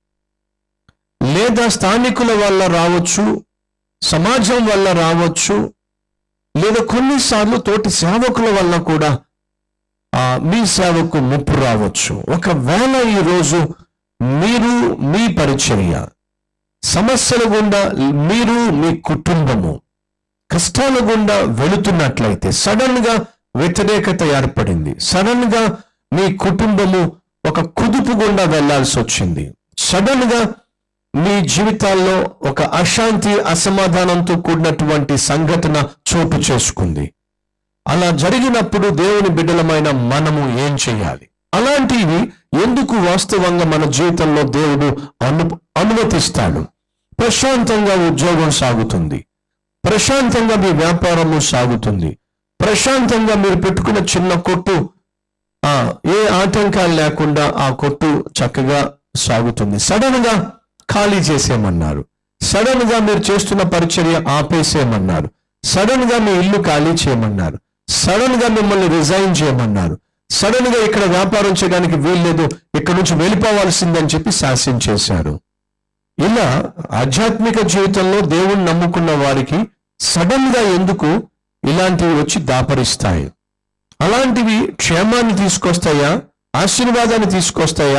లేదా స్థానికుల వల్ల రావచ్చు సమాజం వల్ల రావచ్చు లేదా కొన్నిసార్లు తోటి సేవకుల వల్ల కూడా ఆ, మీ సేవకు ముప్పు రావచ్చు ఒకవేళ ఈరోజు మీరు మీ పరిచర్య సమస్యల గుండా మీరు మీ కుటుంబము కష్టాల గుండా వెళుతున్నట్లయితే సడన్ గా వ్యతిరేకత ఏర్పడింది సడన్ గా మీ కుటుంబము ఒక కుదుపు గుండా వెళ్లాల్సి వచ్చింది సడన్ గా మీ జీవితాల్లో ఒక అశాంతి అసమాధానంతో కూడినటువంటి సంఘటన చోటు చేసుకుంది అలా జరిగినప్పుడు దేవుని బిడ్డలమైన మనము ఏం చేయాలి అలాంటివి ఎందుకు వాస్తవంగా మన జీవితంలో దేవుడు అను అనుమతిస్తాడు ప్రశాంతంగా ఉద్యోగం సాగుతుంది ప్రశాంతంగా మీ వ్యాపారము సాగుతుంది ప్రశాంతంగా మీరు పెట్టుకున్న చిన్న కొట్టు ఆ ఏ ఆటంకాలు లేకుండా ఆ కొట్టు చక్కగా సాగుతుంది సడన్ గా ఖాళీ చేసేయమన్నారు సడన్ గా మీరు చేస్తున్న పరిచర్య ఆపేసేయమన్నారు సడన్ గా మీ ఇల్లు ఖాళీ చేయమన్నారు సడన్ గా మిమ్మల్ని రిజైన్ చేయమన్నారు సడన్ గా ఇక్కడ వ్యాపారం చేయడానికి వీల్లేదు ఇక్కడ నుంచి వెళ్ళిపోవాల్సిందని చెప్పి శాసించేశారు ఇలా ఆధ్యాత్మిక జీవితంలో దేవుణ్ణి నమ్ముకున్న వారికి సడన్ గా ఎందుకు ఇలాంటివి వచ్చి దాపరిస్తాయి అలాంటివి క్షేమాన్ని తీసుకొస్తాయా ఆశీర్వాదాన్ని తీసుకొస్తాయా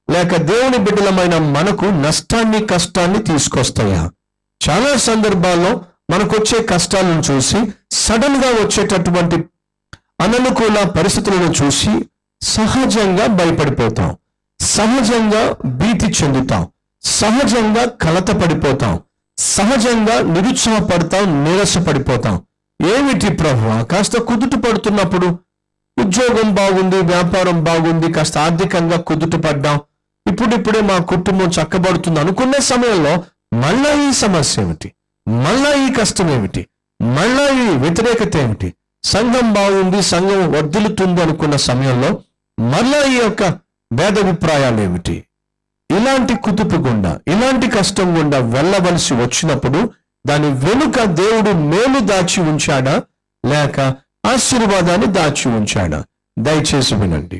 లేక దేవుని బిడ్డలమైన మనకు నష్టాన్ని కష్టాన్ని తీసుకొస్తాయా చాలా సందర్భాల్లో మనకు వచ్చే కష్టాలను చూసి సడన్ గా వచ్చేటటువంటి అననుకూల పరిస్థితులను చూసి సహజంగా భయపడిపోతాం సహజంగా భీతి చెందుతాం సహజంగా కలత పడిపోతాం సహజంగా నిరుత్సాహపడతాం నీరసపడిపోతాం ఏమిటి ప్రభు కాస్త కుదుట పడుతున్నప్పుడు ఉద్యోగం బాగుంది వ్యాపారం బాగుంది కాస్త ఆర్థికంగా కుదుట పడ్డాం ఇప్పుడిప్పుడే మా కుటుంబం చక్కబడుతుంది అనుకునే సమయంలో మళ్ళా ఈ సమస్య ఏమిటి మళ్ళా ఈ కష్టం ఏమిటి మళ్ళా ఈ వ్యతిరేకత ఏమిటి సంఘం బాగుంది సంఘం వర్ధిల్లుతుంది అనుకున్న సమయంలో మళ్ళా ఈ యొక్క భేదాభిప్రాయాలు ఏమిటి ఇలాంటి కుతుపు గుండా ఇలాంటి కష్టం గుండా వెళ్ళవలసి వచ్చినప్పుడు దాని వెనుక దేవుడు మేలు దాచి ఉంచాడా లేక ఆశీర్వాదాన్ని దాచి ఉంచాడా దయచేసి వినండి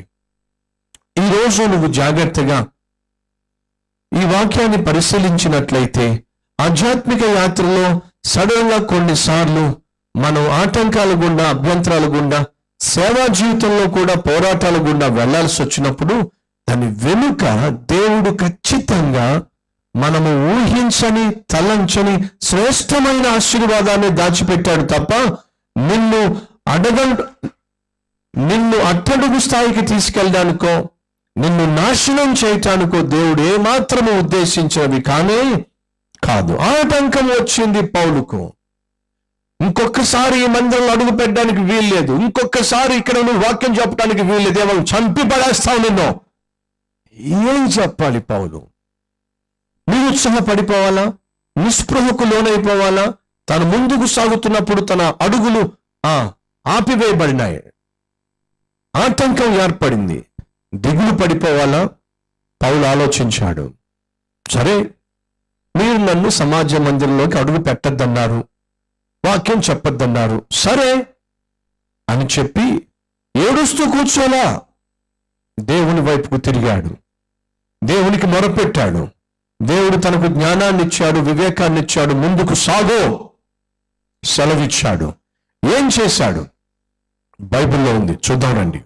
ఈరోజు నువ్వు జాగ్రత్తగా ఈ వాక్యాన్ని పరిశీలించినట్లయితే ఆధ్యాత్మిక యాత్రలో సడన్ గా కొన్నిసార్లు మనం ఆటంకాల గుండా అభ్యంతరాల గుండా సేవా జీవితంలో కూడా పోరాటాల గుండా వెళ్లాల్సి వచ్చినప్పుడు దాని వెనుక దేవుడు ఖచ్చితంగా మనము ఊహించని తలంచని శ్రేష్టమైన ఆశీర్వాదాన్ని దాచిపెట్టాడు తప్ప నిన్ను అడగ నిన్ను అట్టడుగు స్థాయికి తీసుకెళ్ళడానికో నిన్ను నాశనం చేయటానికో దేవుడు ఏమాత్రము ఉద్దేశించినవి కానే కాదు ఆటంకం వచ్చింది పౌలుకు ఇంకొకసారి ఈ మందిరంలో అడుగు పెట్టడానికి వీల్లేదు ఇంకొకసారి ఇక్కడ నువ్వు వాక్యం చెప్పడానికి వీల్లేదు ఏమో చంపి పడేస్తావు నిన్ను ఏం చెప్పాలి పౌలు నిరుత్సాహపడిపోవాలా నిస్పృహకు లోనైపోవాలా తను ముందుకు సాగుతున్నప్పుడు తన అడుగులు ఆ ఆపివేయబడినాయి ఆటంకం ఏర్పడింది దిగులు పడిపోవాలా పౌలు ఆలోచించాడు సరే మీరు నన్ను సమాజ మందిరంలోకి అడుగు పెట్టద్దన్నారు వాక్యం చెప్పొద్దన్నారు సరే అని చెప్పి ఏడుస్తూ కూర్చోలా దేవుని వైపుకు తిరిగాడు దేవునికి మొరపెట్టాడు దేవుడు తనకు జ్ఞానాన్ని ఇచ్చాడు వివేకాన్ని ఇచ్చాడు ముందుకు సాగో సెలవిచ్చాడు ఏం చేశాడు బైబిల్లో ఉంది చూద్దాం రండి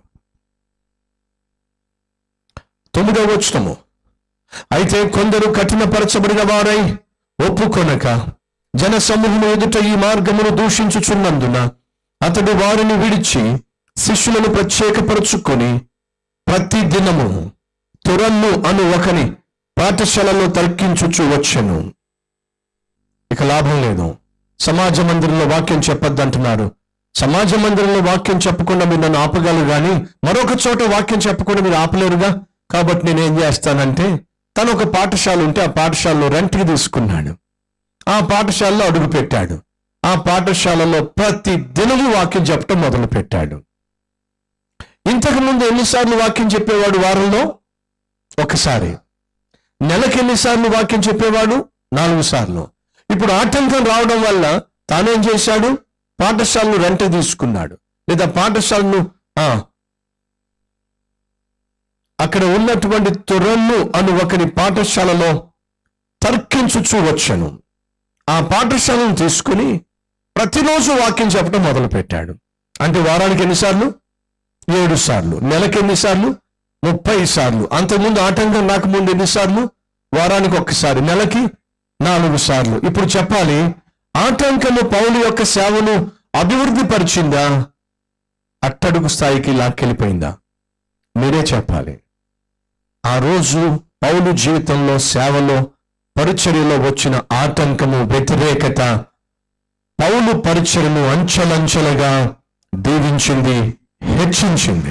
తొమ్మిదవ వచనము అయితే కొందరు కఠినపరచబడిన వారై ఒప్పుకొనక జన సమూహము ఎదుట ఈ మార్గమును దూషించుచున్నందున అతడు వారిని విడిచి శిష్యులను ప్రత్యేకపరుచుకొని ప్రతి దినము తురన్ను అను ఒకని పాఠశాలలో తర్కించుచు వచ్చెను ఇక లాభం లేదు సమాజ మందిరంలో వాక్యం చెప్పొద్దంటున్నారు సమాజ మందిరంలో వాక్యం చెప్పకుండా మీరు నన్ను ఆపగలరు కానీ మరొక చోట వాక్యం చెప్పకుండా మీరు ఆపలేరుగా కాబట్టి నేను ఏం చేస్తానంటే తను ఒక పాఠశాల ఉంటే ఆ పాఠశాలలో రెంట్కి తీసుకున్నాడు ఆ పాఠశాలలో అడుగు పెట్టాడు ఆ పాఠశాలలో ప్రతి దినము వాక్యం చెప్పడం మొదలు పెట్టాడు ఇంతకు ముందు ఎన్నిసార్లు వాక్యం చెప్పేవాడు వారంలో ఒకసారి నెలకి ఎన్నిసార్లు వాక్యం చెప్పేవాడు నాలుగు సార్లు ఇప్పుడు ఆటంకం రావడం వల్ల తానేం చేశాడు పాఠశాలను రెంట్ తీసుకున్నాడు లేదా పాఠశాలను ఆ అక్కడ ఉన్నటువంటి తొరన్ను అను ఒకని పాఠశాలలో తర్కించుచూ వచ్చాను ఆ పాఠశాలను తీసుకుని ప్రతిరోజు వాక్యం చెప్పడం మొదలు పెట్టాడు అంటే వారానికి ఎన్నిసార్లు ఏడు సార్లు నెలకి ఎన్నిసార్లు ముప్పై సార్లు అంతకుముందు ఆటంకం రాకముందు ఎన్నిసార్లు వారానికి ఒక్కసారి నెలకి నాలుగు సార్లు ఇప్పుడు చెప్పాలి ఆటంకము పౌలు యొక్క సేవను అభివృద్ధి పరిచిందా అట్టడుగు స్థాయికి లాక్కెళ్ళిపోయిందా మీరే చెప్పాలి ఆ రోజు పౌలు జీవితంలో సేవలో పరిచర్యలో వచ్చిన ఆటంకము వ్యతిరేకత పౌలు పరిచయను అంచెలంచెలుగా దీవించింది హెచ్చించింది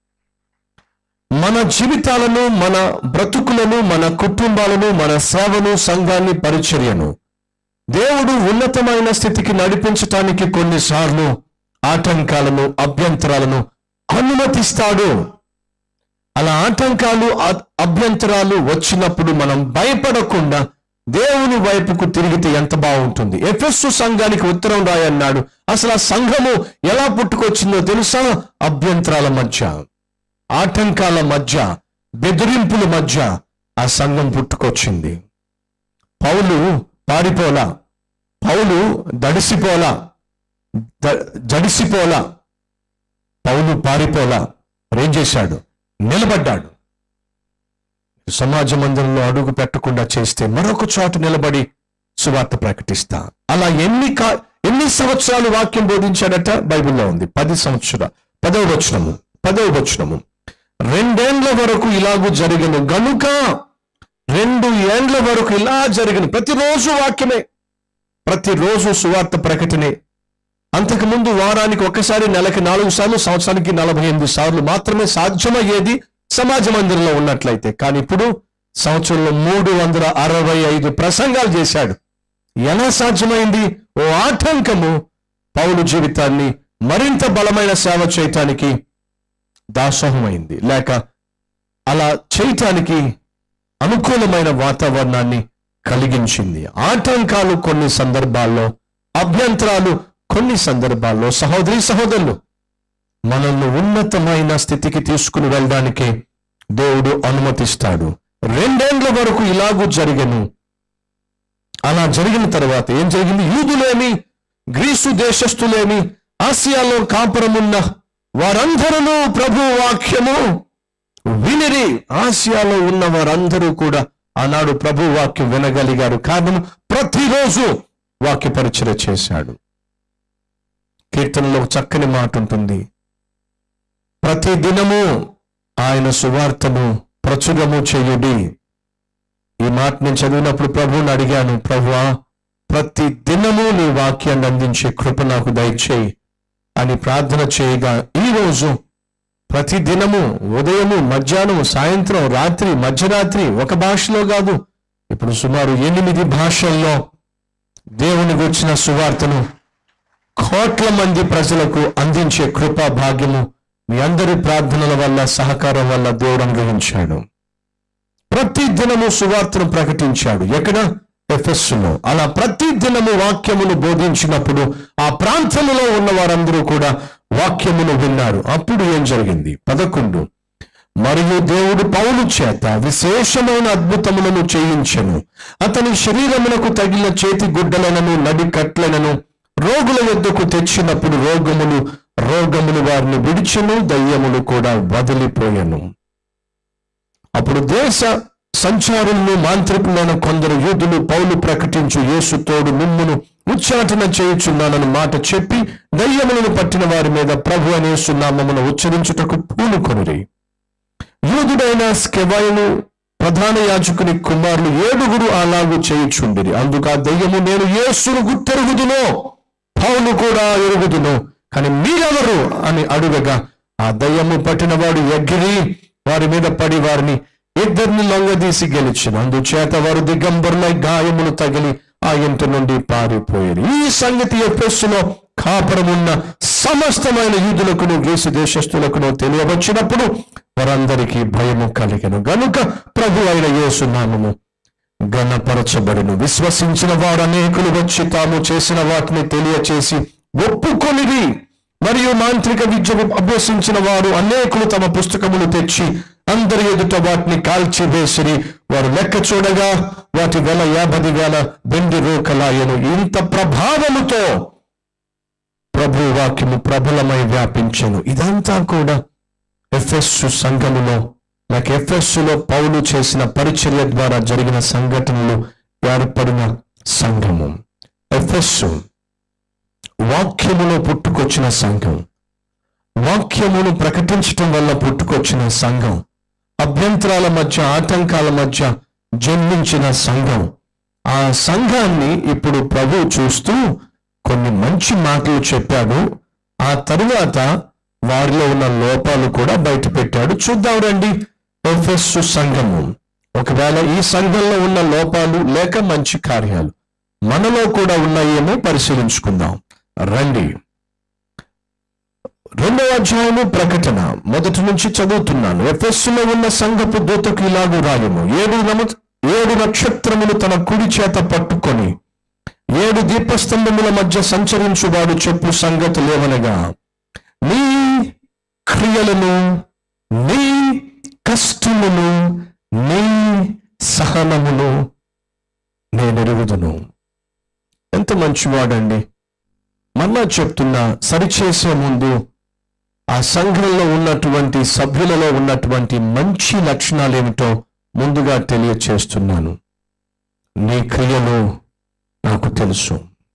మన జీవితాలను మన బ్రతుకులను మన కుటుంబాలను మన సేవను సంఘాన్ని పరిచర్యను దేవుడు ఉన్నతమైన స్థితికి నడిపించటానికి కొన్నిసార్లు ఆటంకాలను అభ్యంతరాలను అనుమతిస్తాడు అలా ఆటంకాలు అ- అభ్యంతరాలు వచ్చినప్పుడు మనం భయపడకుండా దేవుని వైపుకు తిరిగితే ఎంత బాగుంటుంది ఎఫెస్సు సంఘానికి ఉత్తరం రాయన్నాడు అసలు ఆ సంఘము ఎలా పుట్టుకొచ్చిందో తెలుసా అభ్యంతరాల మధ్య ఆటంకాల మధ్య బెదిరింపుల మధ్య ఆ సంఘం పుట్టుకొచ్చింది పౌలు పారిపోలా పౌలు దడిసిపోలా ద- జడిసిపోలా పౌలు పారిపోలా ఏం చేశాడు నిలబడ్డాడు సమాజ మందిరంలో అడుగు పెట్టకుండా చేస్తే మరొక చోట నిలబడి సువార్త ప్రకటిస్తా అలా ఎన్ని కా ఎన్ని సంవత్సరాలు వాక్యం బోధించాడట బైబిల్లో ఉంది పది సంవత్సరాలు పదవ వచనము పదవ వచనము రెండేండ్ల వరకు ఇలాగూ జరిగిన గనుక రెండు ఏండ్ల వరకు ఇలా జరిగిన ప్రతిరోజు వాక్యమే ప్రతిరోజు సువార్త ప్రకటనే అంతకుముందు వారానికి ఒకసారి నెలకి నాలుగు సార్లు సంవత్సరానికి నలభై ఎనిమిది సార్లు మాత్రమే సాధ్యమయ్యేది సమాజ మందిరంలో ఉన్నట్లయితే కానీ ఇప్పుడు సంవత్సరంలో మూడు వందల అరవై ఐదు ప్రసంగాలు చేశాడు ఎలా సాధ్యమైంది ఓ ఆటంకము పౌలు జీవితాన్ని మరింత బలమైన సేవ చేయటానికి దాసోహమైంది లేక అలా చేయటానికి అనుకూలమైన వాతావరణాన్ని కలిగించింది ఆటంకాలు కొన్ని సందర్భాల్లో అభ్యంతరాలు కొన్ని సందర్భాల్లో సహోదరి సహోదరులు మనల్ని ఉన్నతమైన స్థితికి తీసుకుని వెళ్ళడానికి దేవుడు అనుమతిస్తాడు రెండేండ్ల వరకు ఇలాగూ జరిగను అలా జరిగిన తర్వాత ఏం జరిగింది యూదులేమి గ్రీసు దేశస్థులేమి ఆసియాలో కాపురమున్న వారందరూ ప్రభు వాక్యము వినిరి ఆసియాలో ఉన్న వారందరూ కూడా ఆనాడు ప్రభు వాక్యం వినగలిగారు కారణం ప్రతిరోజు వాక్య పరిచయ చేశాడు కీర్తనలో చక్కని మాట ఉంటుంది ప్రతి దినము ఆయన సువార్తను ప్రచురము చేయుడి ఈ మాట నేను చదివినప్పుడు ప్రభువుని అడిగాను ప్రభువా ప్రతి దినము నీ వాక్యాన్ని అందించే కృప నాకు దయచేయి అని ప్రార్థన చేయగా ఈ రోజు ప్రతి దినము ఉదయము మధ్యాహ్నం సాయంత్రం రాత్రి మధ్యరాత్రి ఒక భాషలో కాదు ఇప్పుడు సుమారు ఎనిమిది భాషల్లో దేవుని గుర్చిన సువార్తను కోట్ల మంది ప్రజలకు అందించే కృపా భాగ్యము మీ అందరి ప్రార్థనల వల్ల సహకారం వల్ల దేవుడు అనుగ్రహించాడు ప్రతి దినము సువార్తను ప్రకటించాడు ఎక్కడ ఎఫెస్సులో అలా ప్రతి దినము వాక్యమును బోధించినప్పుడు ఆ ప్రాంతంలో ఉన్న వారందరూ కూడా వాక్యమును విన్నారు అప్పుడు ఏం జరిగింది పదకొండు మరియు దేవుడు పౌలు చేత విశేషమైన అద్భుతములను చేయించెను అతని శరీరమునకు తగిలిన చేతి గుడ్డలనను నడికట్లనను రోగుల యొద్దకు తెచ్చినప్పుడు రోగములు రోగములు వారిని విడిచెను దయ్యములు కూడా వదిలిపోయెను అప్పుడు దేశ సంచారులను మాంత్రికులైన కొందరు యూదులు పౌలు ప్రకటించు యేసు తోడు మిమ్మును ఉచ్చాటన చేయుచున్నానని మాట చెప్పి దయ్యములను పట్టిన వారి మీద ప్రభు అనే సున్నామమును ఉచ్చరించుటకు పూనుకొనురి యూదుడైన స్కెవైను ప్రధాన యాజకుని కుమారులు ఏడుగురు అలాగు చేయుచుండిరి అందుకు ఆ దయ్యము నేను యేసును గుర్తెరుగుదునో పౌలు కూడా ఎరుగుదును కానీ మీరెవరు అని అడుగగా ఆ దయ్యము పట్టినవాడు ఎగిరి వారి మీద పడి వారిని ఇద్దరిని లొంగదీసి గెలిచిన అందుచేత వారు దిగంబరులై గాయములు తగిలి ఆ ఇంటి నుండి పారిపోయారు ఈ సంగతి ఎఫెస్సులో కాపురమున్న సమస్తమైన యూదులకును గ్రీసు దేశస్థులకును తెలియవచ్చినప్పుడు వారందరికీ భయము కలిగను గనుక ప్రభు అయిన యేసు నామము గణపరచబడును విశ్వసించిన వారు అనేకులు వచ్చి తాము చేసిన వాటిని తెలియచేసి ఒప్పుకొనిది మరియు మాంత్రిక విద్య అభ్యసించిన వారు అనేకులు తమ పుస్తకములు తెచ్చి అందరి ఎదుట వాటిని కాల్చి వేసిరి వారు లెక్క చూడగా వాటి వెల యాభై వేల వెండి రూకలాయను ఇంత ప్రభావముతో ప్రభు వాక్యము ప్రబలమై వ్యాపించెను ఇదంతా కూడా ఎఫ్ఎస్సు సంఘములో లేక ఎఫ్ఎస్సులో పౌలు చేసిన పరిచర్య ద్వారా జరిగిన సంఘటనలు ఏర్పడిన సంఘము ఎఫ్ఎస్సు వాక్యములో పుట్టుకొచ్చిన సంఘం వాక్యమును ప్రకటించటం వల్ల పుట్టుకొచ్చిన సంఘం అభ్యంతరాల మధ్య ఆటంకాల మధ్య జన్మించిన సంఘం ఆ సంఘాన్ని ఇప్పుడు ప్రభు చూస్తూ కొన్ని మంచి మాటలు చెప్పాడు ఆ తరువాత వారిలో ఉన్న లోపాలు కూడా బయట పెట్టాడు చూద్దాం రండి ఎఫెస్సు సంఘము ఒకవేళ ఈ సంఘంలో ఉన్న లోపాలు లేక మంచి కార్యాలు మనలో కూడా ఉన్నాయేమో పరిశీలించుకుందాం రండి రెండవ అధ్యాయము ప్రకటన మొదటి నుంచి చదువుతున్నాను ఎఫెస్సులో ఉన్న సంఘపు దూతకు ఇలాగు రాయము ఏడు నమ ఏడు నక్షత్రములు తన కుడి చేత పట్టుకొని ఏడు దీపస్తంభముల మధ్య సంచరించువాడు చెప్పు సంగతి లేవనగా నీ క్రియలను నీ కష్టమును నీ సహనమును నేను ఎరుగుదును ఎంత మంచివాడండి మళ్ళా చెప్తున్నా సరిచేసే ముందు ఆ సంఘంలో ఉన్నటువంటి సభ్యులలో ఉన్నటువంటి మంచి లక్షణాలు ఏమిటో ముందుగా తెలియచేస్తున్నాను నీ క్రియలు నాకు తెలుసు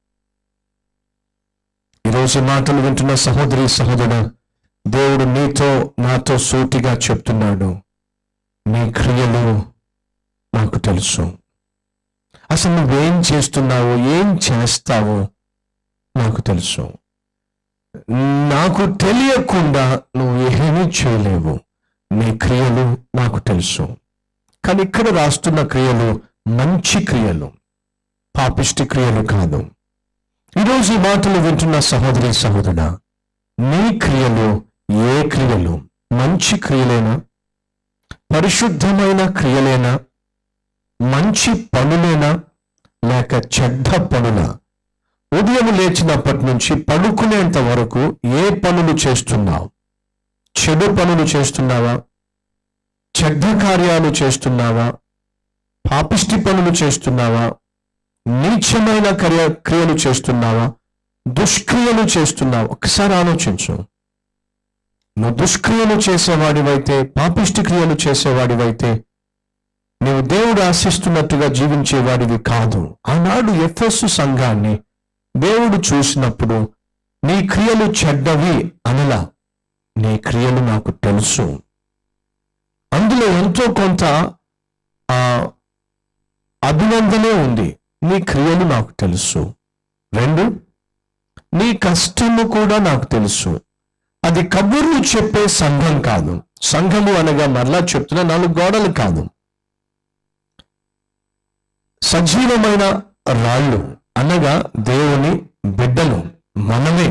ఈరోజు ఈ మాటలు వింటున్న సహోదరి సహోదరుడు దేవుడు నీతో నాతో సూటిగా చెప్తున్నాడు నీ క్రియలు నాకు తెలుసు అసలు నువ్వేం చేస్తున్నావో ఏం చేస్తావో నాకు తెలుసు నాకు తెలియకుండా నువ్వు ఏమీ చేయలేవు నీ క్రియలు నాకు తెలుసు కానీ ఇక్కడ రాస్తున్న క్రియలు మంచి క్రియలు పాపిష్టి క్రియలు కాదు ఈరోజు ఈ మాటలు వింటున్న సహోదరి సహోదరుడా నీ క్రియలు ఏ క్రియలు మంచి క్రియలేనా పరిశుద్ధమైన క్రియలేనా మంచి పనులేనా లేక చెడ్డ పనులా ఉదయం లేచినప్పటి నుంచి పడుకునేంత వరకు ఏ పనులు చేస్తున్నావు చెడు పనులు చేస్తున్నావా చెడ్డ కార్యాలు చేస్తున్నావా పాపిష్టి పనులు చేస్తున్నావా నీచమైన క్రియ క్రియలు చేస్తున్నావా దుష్క్రియలు చేస్తున్నావా ఒకసారి ఆలోచించు నువ్వు దుష్క్రియలు చేసేవాడివైతే పాపిష్టి క్రియలు చేసేవాడివైతే నీవు దేవుడు ఆశిస్తున్నట్టుగా జీవించేవాడివి కాదు ఆనాడు ఎఫ్ఎస్ సంఘాన్ని దేవుడు చూసినప్పుడు నీ క్రియలు చెడ్డవి అనలా నీ క్రియలు నాకు తెలుసు అందులో ఎంతో కొంత ఆ అభినందనే ఉంది నీ క్రియలు నాకు తెలుసు రెండు నీ కష్టము కూడా నాకు తెలుసు అది కబుర్లు చెప్పే సంఘం కాదు సంఘము అనగా మరలా చెప్తున్న నాలుగు గోడలు కాదు సజీవమైన రాళ్ళు అనగా దేవుని బిడ్డలు మనమే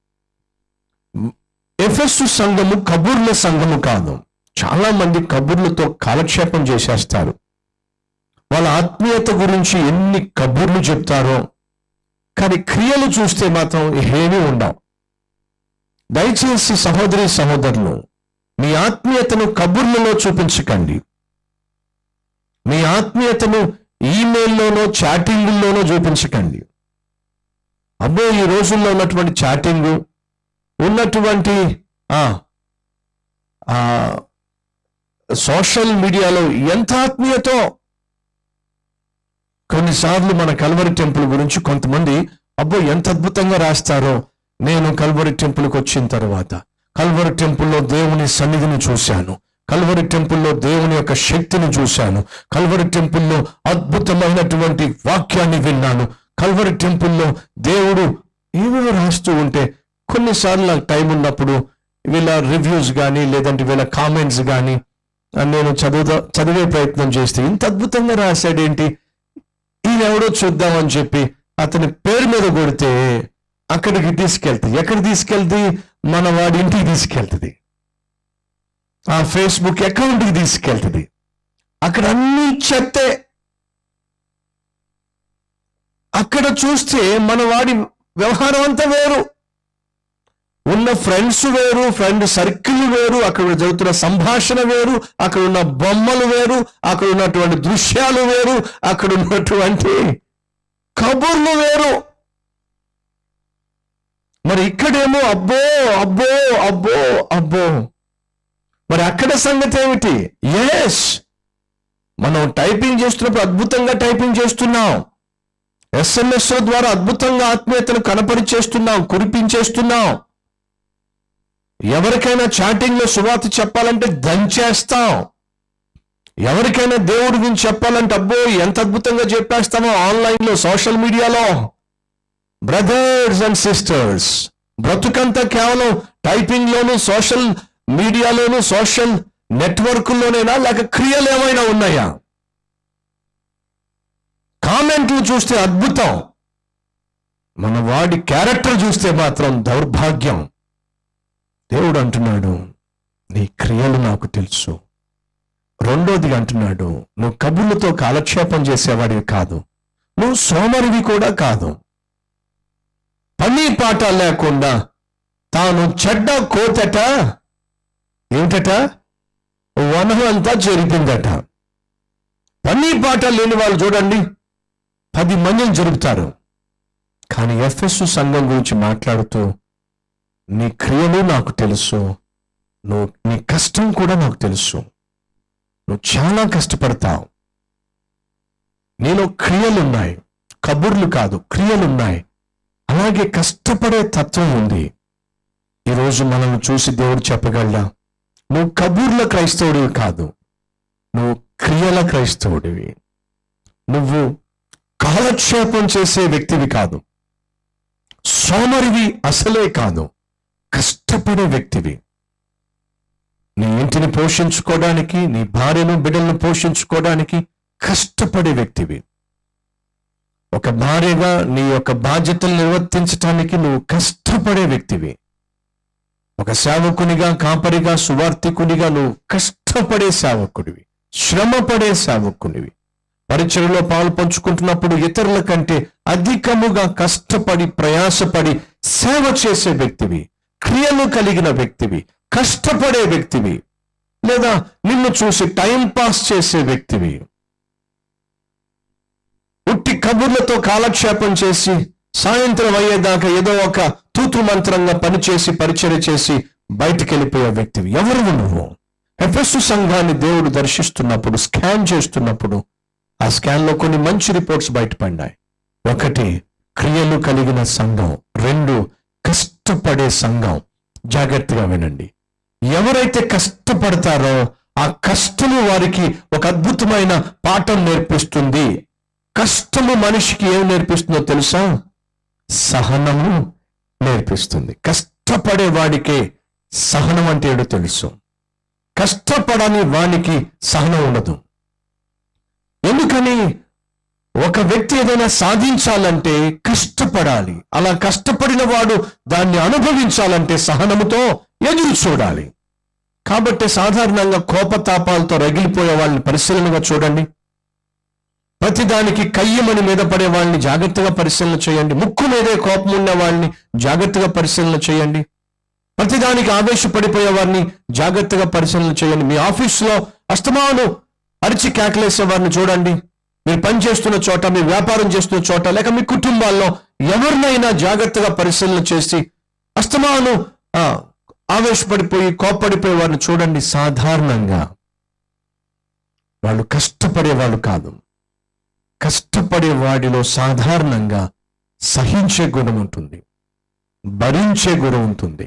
ఎఫెస్సు సంఘము కబుర్ల సంఘము కాదు చాలా మంది కబుర్లతో కాలక్షేపం చేసేస్తారు వాళ్ళ ఆత్మీయత గురించి ఎన్ని కబుర్లు చెప్తారో కానీ క్రియలు చూస్తే మాత్రం ఏమీ ఉండవు దయచేసి సహోదరి సహోదరులు మీ ఆత్మీయతను కబుర్లలో చూపించకండి మీ ఆత్మీయతను ఈమెయిల్లోనో చాటింగుల్లోనో చూపించకండి అబ్బో ఈ రోజుల్లో ఉన్నటువంటి చాటింగ్ ఉన్నటువంటి ఆ ఆ సోషల్ మీడియాలో ఎంత ఆత్మీయతో కొన్నిసార్లు మన కల్వరి టెంపుల్ గురించి కొంతమంది అబ్బో ఎంత అద్భుతంగా రాస్తారో నేను కల్వరి టెంపుల్కి వచ్చిన తర్వాత కల్వరి టెంపుల్లో దేవుని సన్నిధిని చూశాను కల్వరి టెంపుల్లో దేవుని యొక్క శక్తిని చూశాను కల్వరి టెంపుల్లో అద్భుతమైనటువంటి వాక్యాన్ని విన్నాను కల్వరి టెంపుల్లో దేవుడు ఏమేమో రాస్తూ ఉంటే కొన్నిసార్లు నాకు టైం ఉన్నప్పుడు వీళ్ళ రివ్యూస్ కానీ లేదంటే వీళ్ళ కామెంట్స్ కానీ నేను చదువుదా చదివే ప్రయత్నం చేస్తే ఇంత అద్భుతంగా రాశాడేంటి ఈయన ఎవడో చూద్దామని చెప్పి అతని పేరు మీద కొడితే అక్కడికి తీసుకెళ్తుంది ఎక్కడ తీసుకెళ్తుంది మన వాడి ఇంటికి తీసుకెళ్తుంది ఆ ఫేస్బుక్ అకౌంట్కి తీసుకెళ్తుంది అక్కడ అన్ని చెత్తే అక్కడ చూస్తే మన వాడి వ్యవహారం అంతా వేరు ఉన్న ఫ్రెండ్స్ వేరు ఫ్రెండ్ సర్కిల్ వేరు అక్కడ జరుగుతున్న సంభాషణ వేరు అక్కడ ఉన్న బొమ్మలు వేరు అక్కడ ఉన్నటువంటి దృశ్యాలు వేరు అక్కడ ఉన్నటువంటి కబుర్లు వేరు మరి ఇక్కడేమో అబ్బో అబ్బో అబ్బో అబ్బో మరి అక్కడ సంగతి ఏమిటి ఎస్ మనం టైపింగ్ చేస్తున్నప్పుడు అద్భుతంగా టైపింగ్ చేస్తున్నాం ఎస్ఎంఎస్ ద్వారా అద్భుతంగా ఆత్మీయతను కనపరిచేస్తున్నాం కురిపించేస్తున్నాం ఎవరికైనా చాటింగ్ లో సువార్త చెప్పాలంటే దంచేస్తాం ఎవరికైనా దేవుడి గురించి చెప్పాలంటే అబ్బో ఎంత అద్భుతంగా చెప్పేస్తామో ఆన్లైన్ లో సోషల్ మీడియాలో బ్రదర్స్ అండ్ సిస్టర్స్ బ్రతుకంతా కేవలం టైపింగ్ లోను సోషల్ మీడియాలోను సోషల్ నెట్వర్క్లోనేనా లేక క్రియలు ఏమైనా ఉన్నాయా కామెంట్లు చూస్తే అద్భుతం మన వాడి క్యారెక్టర్ చూస్తే మాత్రం దౌర్భాగ్యం దేవుడు అంటున్నాడు నీ క్రియలు నాకు తెలుసు రెండోది అంటున్నాడు నువ్వు కబుర్లతో కాలక్షేపం చేసేవాడివి కాదు నువ్వు సోమరివి కూడా కాదు పని పాట లేకుండా తాను చెడ్డ కోతట ఏమిటట వనం అంతా జరిపిందట పని పాట లేని వాళ్ళు చూడండి పది మందిని జరుపుతారు కానీ ఎఫ్ఎస్ సంఘం గురించి మాట్లాడుతూ నీ క్రియలు నాకు తెలుసు నువ్వు నీ కష్టం కూడా నాకు తెలుసు నువ్వు చాలా కష్టపడతావు నీలో క్రియలున్నాయి కబుర్లు కాదు క్రియలున్నాయి అలాగే కష్టపడే తత్వం ఉంది ఈరోజు మనల్ని చూసి దేవుడు చెప్పగలడా నువ్వు కబూర్ల క్రైస్తవుడివి కాదు నువ్వు క్రియల క్రైస్తవుడివి నువ్వు కాలక్షేపం చేసే వ్యక్తివి కాదు సోమరివి అసలే కాదు కష్టపడే వ్యక్తివి నీ ఇంటిని పోషించుకోవడానికి నీ భార్యను బిడ్డలను పోషించుకోవడానికి కష్టపడే వ్యక్తివి ఒక భార్యగా నీ యొక్క బాధ్యతలు నిర్వర్తించటానికి నువ్వు కష్టపడే వ్యక్తివి ఒక సేవకునిగా కాపరిగా సువార్థికునిగా నువ్వు కష్టపడే సేవకుడివి శ్రమపడే సేవకునివి పరిచయలో పాలు పంచుకుంటున్నప్పుడు ఇతరుల కంటే అధికముగా కష్టపడి ప్రయాసపడి సేవ చేసే వ్యక్తివి క్రియలు కలిగిన వ్యక్తివి కష్టపడే వ్యక్తివి లేదా నిన్ను చూసి టైం పాస్ చేసే వ్యక్తివి ఉట్టి కబుర్లతో కాలక్షేపం చేసి సాయంత్రం అయ్యేదాకా ఏదో ఒక తూతు మంత్రంగా పనిచేసి పరిచయం చేసి బయటికి వెళ్ళిపోయే వ్యక్తివి ఎవరు నువ్వు ఎఫెస్సు సంఘాన్ని దేవుడు దర్శిస్తున్నప్పుడు స్కాన్ చేస్తున్నప్పుడు ఆ స్కాన్ లో కొన్ని మంచి రిపోర్ట్స్ బయటపడినాయి ఒకటి క్రియలు కలిగిన సంఘం రెండు కష్టపడే సంఘం జాగ్రత్తగా వినండి ఎవరైతే కష్టపడతారో ఆ కష్టము వారికి ఒక అద్భుతమైన పాఠం నేర్పిస్తుంది కష్టము మనిషికి ఏం నేర్పిస్తుందో తెలుసా సహనము నేర్పిస్తుంది కష్టపడే వాడికే సహనం అంటే ఏడో తెలుసు కష్టపడని వానికి సహనం ఉండదు ఎందుకని ఒక వ్యక్తి ఏదైనా సాధించాలంటే కష్టపడాలి అలా కష్టపడిన వాడు దాన్ని అనుభవించాలంటే సహనముతో ఎదురు చూడాలి కాబట్టి సాధారణంగా కోపతాపాలతో రగిలిపోయే వాళ్ళని పరిశీలనగా చూడండి ప్రతిదానికి కయ్యమని మీద పడే వాళ్ళని జాగ్రత్తగా పరిశీలన చేయండి ముక్కు మీదే కోపం ఉన్న వాళ్ళని జాగ్రత్తగా పరిశీలన చేయండి ప్రతిదానికి ఆవేశపడిపోయే వారిని జాగ్రత్తగా పరిశీలన చేయండి మీ ఆఫీసులో అస్తమాను అరిచి కేకలేసే వారిని చూడండి మీరు పని చేస్తున్న చోట మీ వ్యాపారం చేస్తున్న చోట లేక మీ కుటుంబాల్లో ఎవరినైనా జాగ్రత్తగా పరిశీలన చేసి అస్తమాను ఆ, ఆవేశపడిపోయి కోప్పడిపోయే వారిని చూడండి సాధారణంగా వాళ్ళు కష్టపడే వాళ్ళు కాదు కష్టపడే వాడిలో సాధారణంగా సహించే గుణం ఉంటుంది భరించే గుణం ఉంటుంది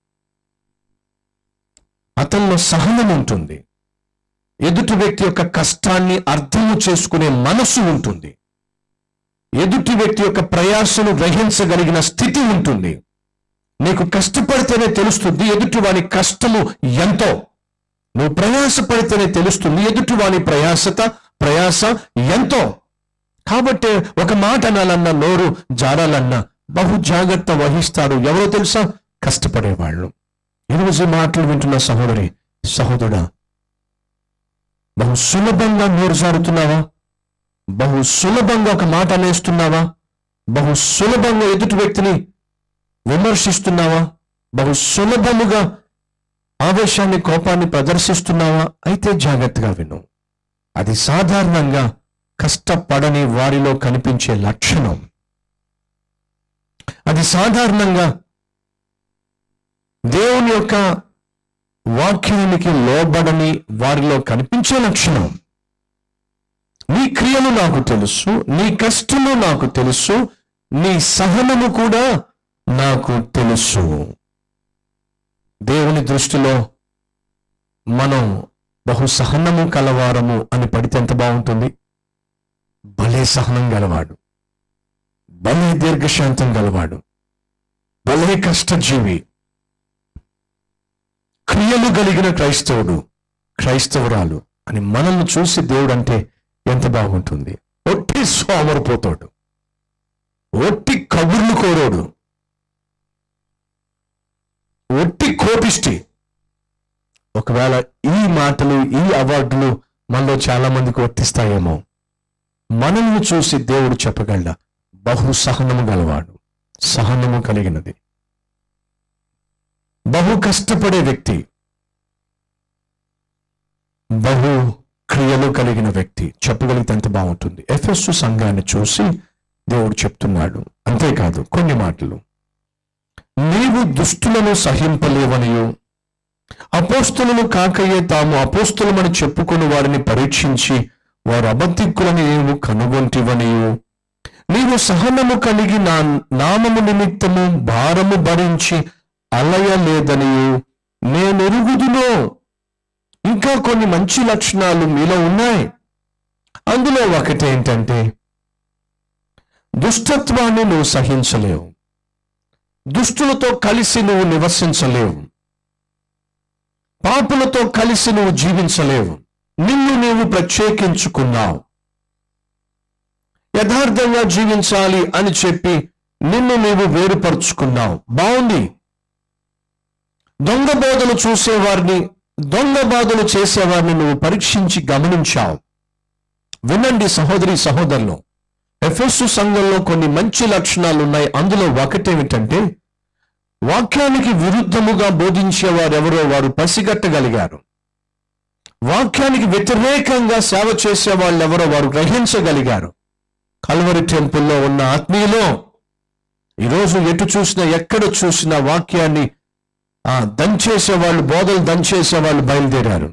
అతనిలో సహనం ఉంటుంది ఎదుటి వ్యక్తి యొక్క కష్టాన్ని అర్థము చేసుకునే మనసు ఉంటుంది ఎదుటి వ్యక్తి యొక్క ప్రయాసను గ్రహించగలిగిన స్థితి ఉంటుంది నీకు కష్టపడితేనే తెలుస్తుంది ఎదుటి వాని కష్టము ఎంతో నువ్వు ప్రయాసపడితేనే తెలుస్తుంది ఎదుటి వాని ప్రయాసత ప్రయాస ఎంతో కాబట్టి ఒక మాట అనాలన్నా నోరు జారాలన్నా బహు జాగ్రత్త వహిస్తారు ఎవరో తెలుసా కష్టపడేవాళ్ళు ఈరోజు ఈ మాటలు వింటున్న సహోదరి సహోదరుడా బహు సులభంగా నోరు జారుతున్నావా బహు సులభంగా ఒక మాట అనేస్తున్నావా బహు సులభంగా ఎదుటి వ్యక్తిని విమర్శిస్తున్నావా బహు సులభముగా ఆవేశాన్ని కోపాన్ని ప్రదర్శిస్తున్నావా అయితే జాగ్రత్తగా విను అది సాధారణంగా కష్టపడని వారిలో కనిపించే లక్షణం అది సాధారణంగా దేవుని యొక్క వాక్యానికి లోబడని వారిలో కనిపించే లక్షణం నీ క్రియలు నాకు తెలుసు నీ కష్టము నాకు తెలుసు నీ సహనము కూడా నాకు తెలుసు దేవుని దృష్టిలో మనం బహు సహనము కలవారము అని పడితే ఎంత బాగుంటుంది భలే సహనం గలవాడు భలే దీర్ఘశాంతం గలవాడు భలే కష్టజీవి క్రియలు కలిగిన క్రైస్తవుడు క్రైస్తవురాలు అని మనల్ని చూసి దేవుడు అంటే ఎంత బాగుంటుంది ఒట్టి సోమరిపోతాడు ఒట్టి కబుర్లు కోరోడు ఒట్టి కోపిష్టి ఒకవేళ ఈ మాటలు ఈ అవార్డులు మనలో చాలా మందికి వర్తిస్తాయేమో మనల్ని చూసి దేవుడు చెప్పగల బహు సహనము గలవాడు సహనము కలిగినది బహు కష్టపడే వ్యక్తి బహు క్రియలు కలిగిన వ్యక్తి చెప్పగలిగితే ఎంత బాగుంటుంది ఎఫ్ఎస్ సంఘాన్ని చూసి దేవుడు చెప్తున్నాడు అంతేకాదు కొన్ని మాటలు నీవు దుష్టులను సహింపలేవనియు అపోస్తులను కాకయే తాము అపోస్తులమని చెప్పుకుని వారిని పరీక్షించి వారు అబద్ధిక్కులని నీవు కనుగొంటివనియు నీవు సహనము కలిగి నా నామము నిమిత్తము భారము భరించి అలయలేదనియు నేనెరుగుదునో ఇంకా కొన్ని మంచి లక్షణాలు మీలో ఉన్నాయి అందులో ఒకటేంటంటే దుష్టత్వాన్ని నువ్వు సహించలేవు దుష్టులతో కలిసి నువ్వు నివసించలేవు పాపులతో కలిసి నువ్వు జీవించలేవు నిన్ను నీవు ప్రత్యేకించుకున్నావు యథార్థంగా జీవించాలి అని చెప్పి నిన్ను నీవు వేరుపరుచుకున్నావు బాగుంది దొంగ బోధలు చూసేవారిని దొంగ బాధలు చేసేవారిని నువ్వు పరీక్షించి గమనించావు వినండి సహోదరి సహోదరులు ఎఫెస్సు సంఘంలో కొన్ని మంచి లక్షణాలు ఉన్నాయి అందులో ఒకటేమిటంటే వాక్యానికి విరుద్ధముగా బోధించేవారు ఎవరో వారు పసిగట్టగలిగారు వాక్యానికి వ్యతిరేకంగా సేవ చేసే వాళ్ళు ఎవరో వారు గ్రహించగలిగారు కల్వరి టెంపుల్లో ఉన్న ఆత్మీయులో ఈరోజు ఎటు చూసినా ఎక్కడ చూసినా వాక్యాన్ని ఆ దంచేసే వాళ్ళు బోధలు దంచేసే వాళ్ళు బయలుదేరారు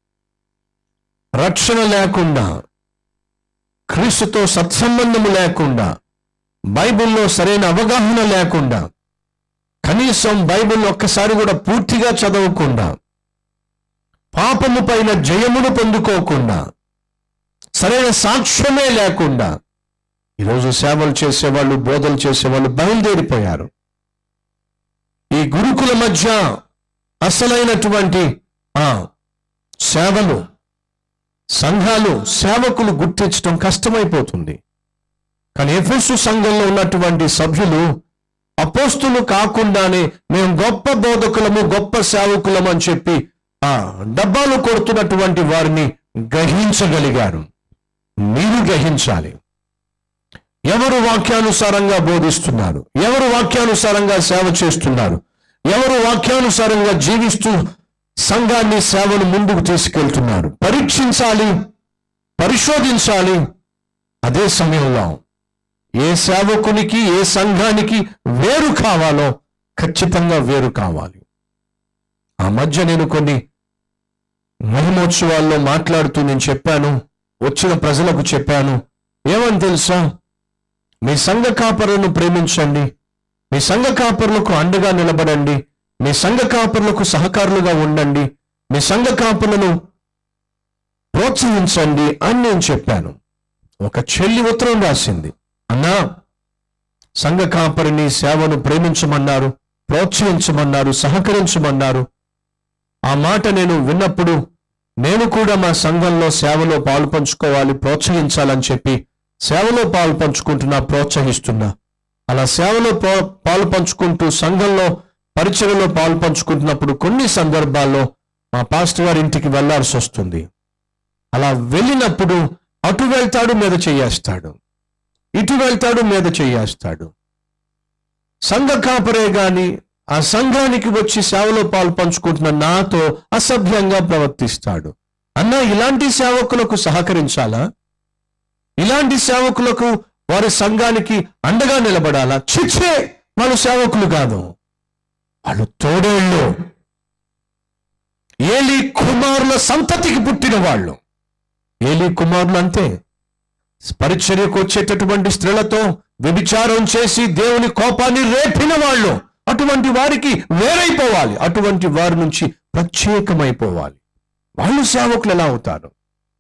రక్షణ లేకుండా క్రీస్తుతో సత్సంబంధము లేకుండా బైబిల్లో సరైన అవగాహన లేకుండా కనీసం బైబిల్ ఒక్కసారి కూడా పూర్తిగా చదవకుండా పాపము పైన జయమును పొందుకోకుండా సరైన సాక్ష్యమే లేకుండా ఈరోజు సేవలు చేసేవాళ్ళు బోధలు చేసేవాళ్ళు బయలుదేరిపోయారు ఈ గురుకుల మధ్య అసలైనటువంటి ఆ సేవలు సంఘాలు సేవకులు గుర్తించడం కష్టమైపోతుంది కానీ ఎఫెసు సంఘంలో ఉన్నటువంటి సభ్యులు అపోస్తులు కాకుండానే మేము గొప్ప బోధకులము గొప్ప సేవకులము అని చెప్పి ఆ డబ్బాలు కొడుతున్నటువంటి వారిని గ్రహించగలిగారు మీరు గ్రహించాలి ఎవరు వాక్యానుసారంగా బోధిస్తున్నారు ఎవరు వాక్యానుసారంగా సేవ చేస్తున్నారు ఎవరు వాక్యానుసారంగా జీవిస్తూ సంఘాన్ని సేవను ముందుకు తీసుకెళ్తున్నారు పరీక్షించాలి పరిశోధించాలి అదే సమయంలో ఏ సేవకునికి ఏ సంఘానికి వేరు కావాలో ఖచ్చితంగా వేరు కావాలి ఆ మధ్య నేను కొన్ని మహిమోత్సవాల్లో మాట్లాడుతూ నేను చెప్పాను వచ్చిన ప్రజలకు చెప్పాను ఏమని తెలుసా మీ సంఘ కాపరులను ప్రేమించండి మీ సంఘ కాపరులకు అండగా నిలబడండి మీ సంఘ కాపరులకు సహకారులుగా ఉండండి మీ సంఘ కాపరులను ప్రోత్సహించండి అని నేను చెప్పాను ఒక చెల్లి ఉత్తరం రాసింది అన్నా సంఘ కాపరిని సేవను ప్రేమించమన్నారు ప్రోత్సహించమన్నారు సహకరించమన్నారు ఆ మాట నేను విన్నప్పుడు నేను కూడా మా సంఘంలో సేవలో పాలు పంచుకోవాలి ప్రోత్సహించాలని చెప్పి సేవలో పాలు పంచుకుంటున్నా ప్రోత్సహిస్తున్నా అలా సేవలో పా- పాలు పంచుకుంటూ సంఘంలో పరిచయలో పాలు పంచుకుంటున్నప్పుడు కొన్ని సందర్భాల్లో మా పాస్టర్ గారి ఇంటికి వెళ్లాల్సి వస్తుంది అలా వెళ్ళినప్పుడు అటు వెళ్తాడు మీద చేయేస్తాడు ఇటు వెళ్తాడు మీద చేయేస్తాడు సంఘ కాపరే గాని ఆ సంఘానికి వచ్చి సేవలో పాలు పంచుకుంటున్న నాతో అసభ్యంగా ప్రవర్తిస్తాడు అన్న ఇలాంటి సేవకులకు సహకరించాలా ఇలాంటి సేవకులకు వారి సంఘానికి అండగా నిలబడాలా చిచ్చే వాళ్ళు సేవకులు కాదు వాళ్ళు తోడేళ్ళు ఏలి కుమారుల సంతతికి పుట్టిన వాళ్ళు ఏలి కుమారులు అంతే పరిచర్యకు వచ్చేటటువంటి స్త్రీలతో వ్యభిచారం చేసి దేవుని కోపాన్ని రేపిన వాళ్ళు అటువంటి వారికి వేరైపోవాలి అటువంటి వారి నుంచి ప్రత్యేకమైపోవాలి వాళ్ళు సేవకులు ఎలా అవుతారు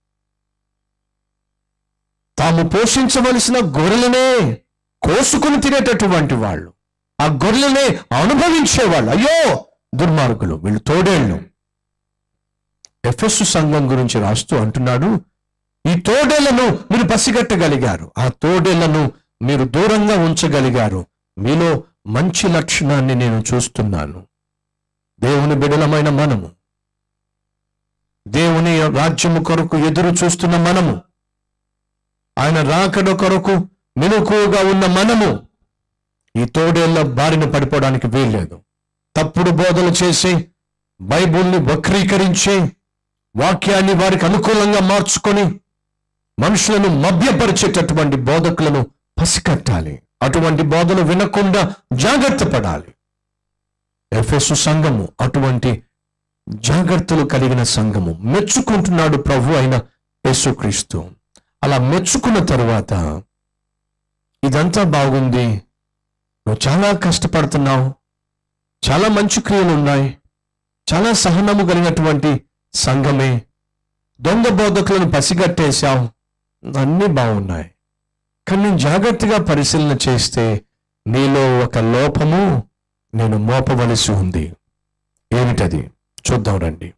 తాము పోషించవలసిన గొర్రెలనే కోసుకుని తినేటటువంటి వాళ్ళు ఆ గొర్రెలనే అనుభవించేవాళ్ళు అయ్యో దుర్మార్గులు వీళ్ళు తోడేళ్ళు ఎఫెస్సు సంఘం గురించి రాస్తూ అంటున్నాడు ఈ తోడేళ్లను మీరు పసిగట్టగలిగారు ఆ తోడేళ్లను మీరు దూరంగా ఉంచగలిగారు మీలో మంచి లక్షణాన్ని నేను చూస్తున్నాను దేవుని బిడలమైన మనము దేవుని రాజ్యము కొరకు ఎదురు చూస్తున్న మనము ఆయన రాకడ కొరకు మెలకువగా ఉన్న మనము ఈ తోడేళ్ల బారిన పడిపోవడానికి వీల్లేదు తప్పుడు బోధలు చేసి బైబుల్ని వక్రీకరించే వాక్యాన్ని వారికి అనుకూలంగా మార్చుకొని మనుషులను మభ్యపరిచేటటువంటి బోధకులను పసికట్టాలి అటువంటి బోధలు వినకుండా జాగ్రత్త పడాలి ఎఫెసు సంఘము అటువంటి జాగ్రత్తలు కలిగిన సంఘము మెచ్చుకుంటున్నాడు ప్రభు అయిన యేసుక్రీస్తు అలా మెచ్చుకున్న తరువాత ఇదంతా బాగుంది నువ్వు చాలా కష్టపడుతున్నావు చాలా మంచి క్రియలు ఉన్నాయి చాలా సహనము కలిగినటువంటి సంఘమే దొంగ బోధకులను పసిగట్టేశావు అన్నీ బాగున్నాయి కానీ నేను జాగ్రత్తగా పరిశీలన చేస్తే నీలో ఒక లోపము నేను మోపవలసి ఉంది ఏమిటది చూద్దాం రండి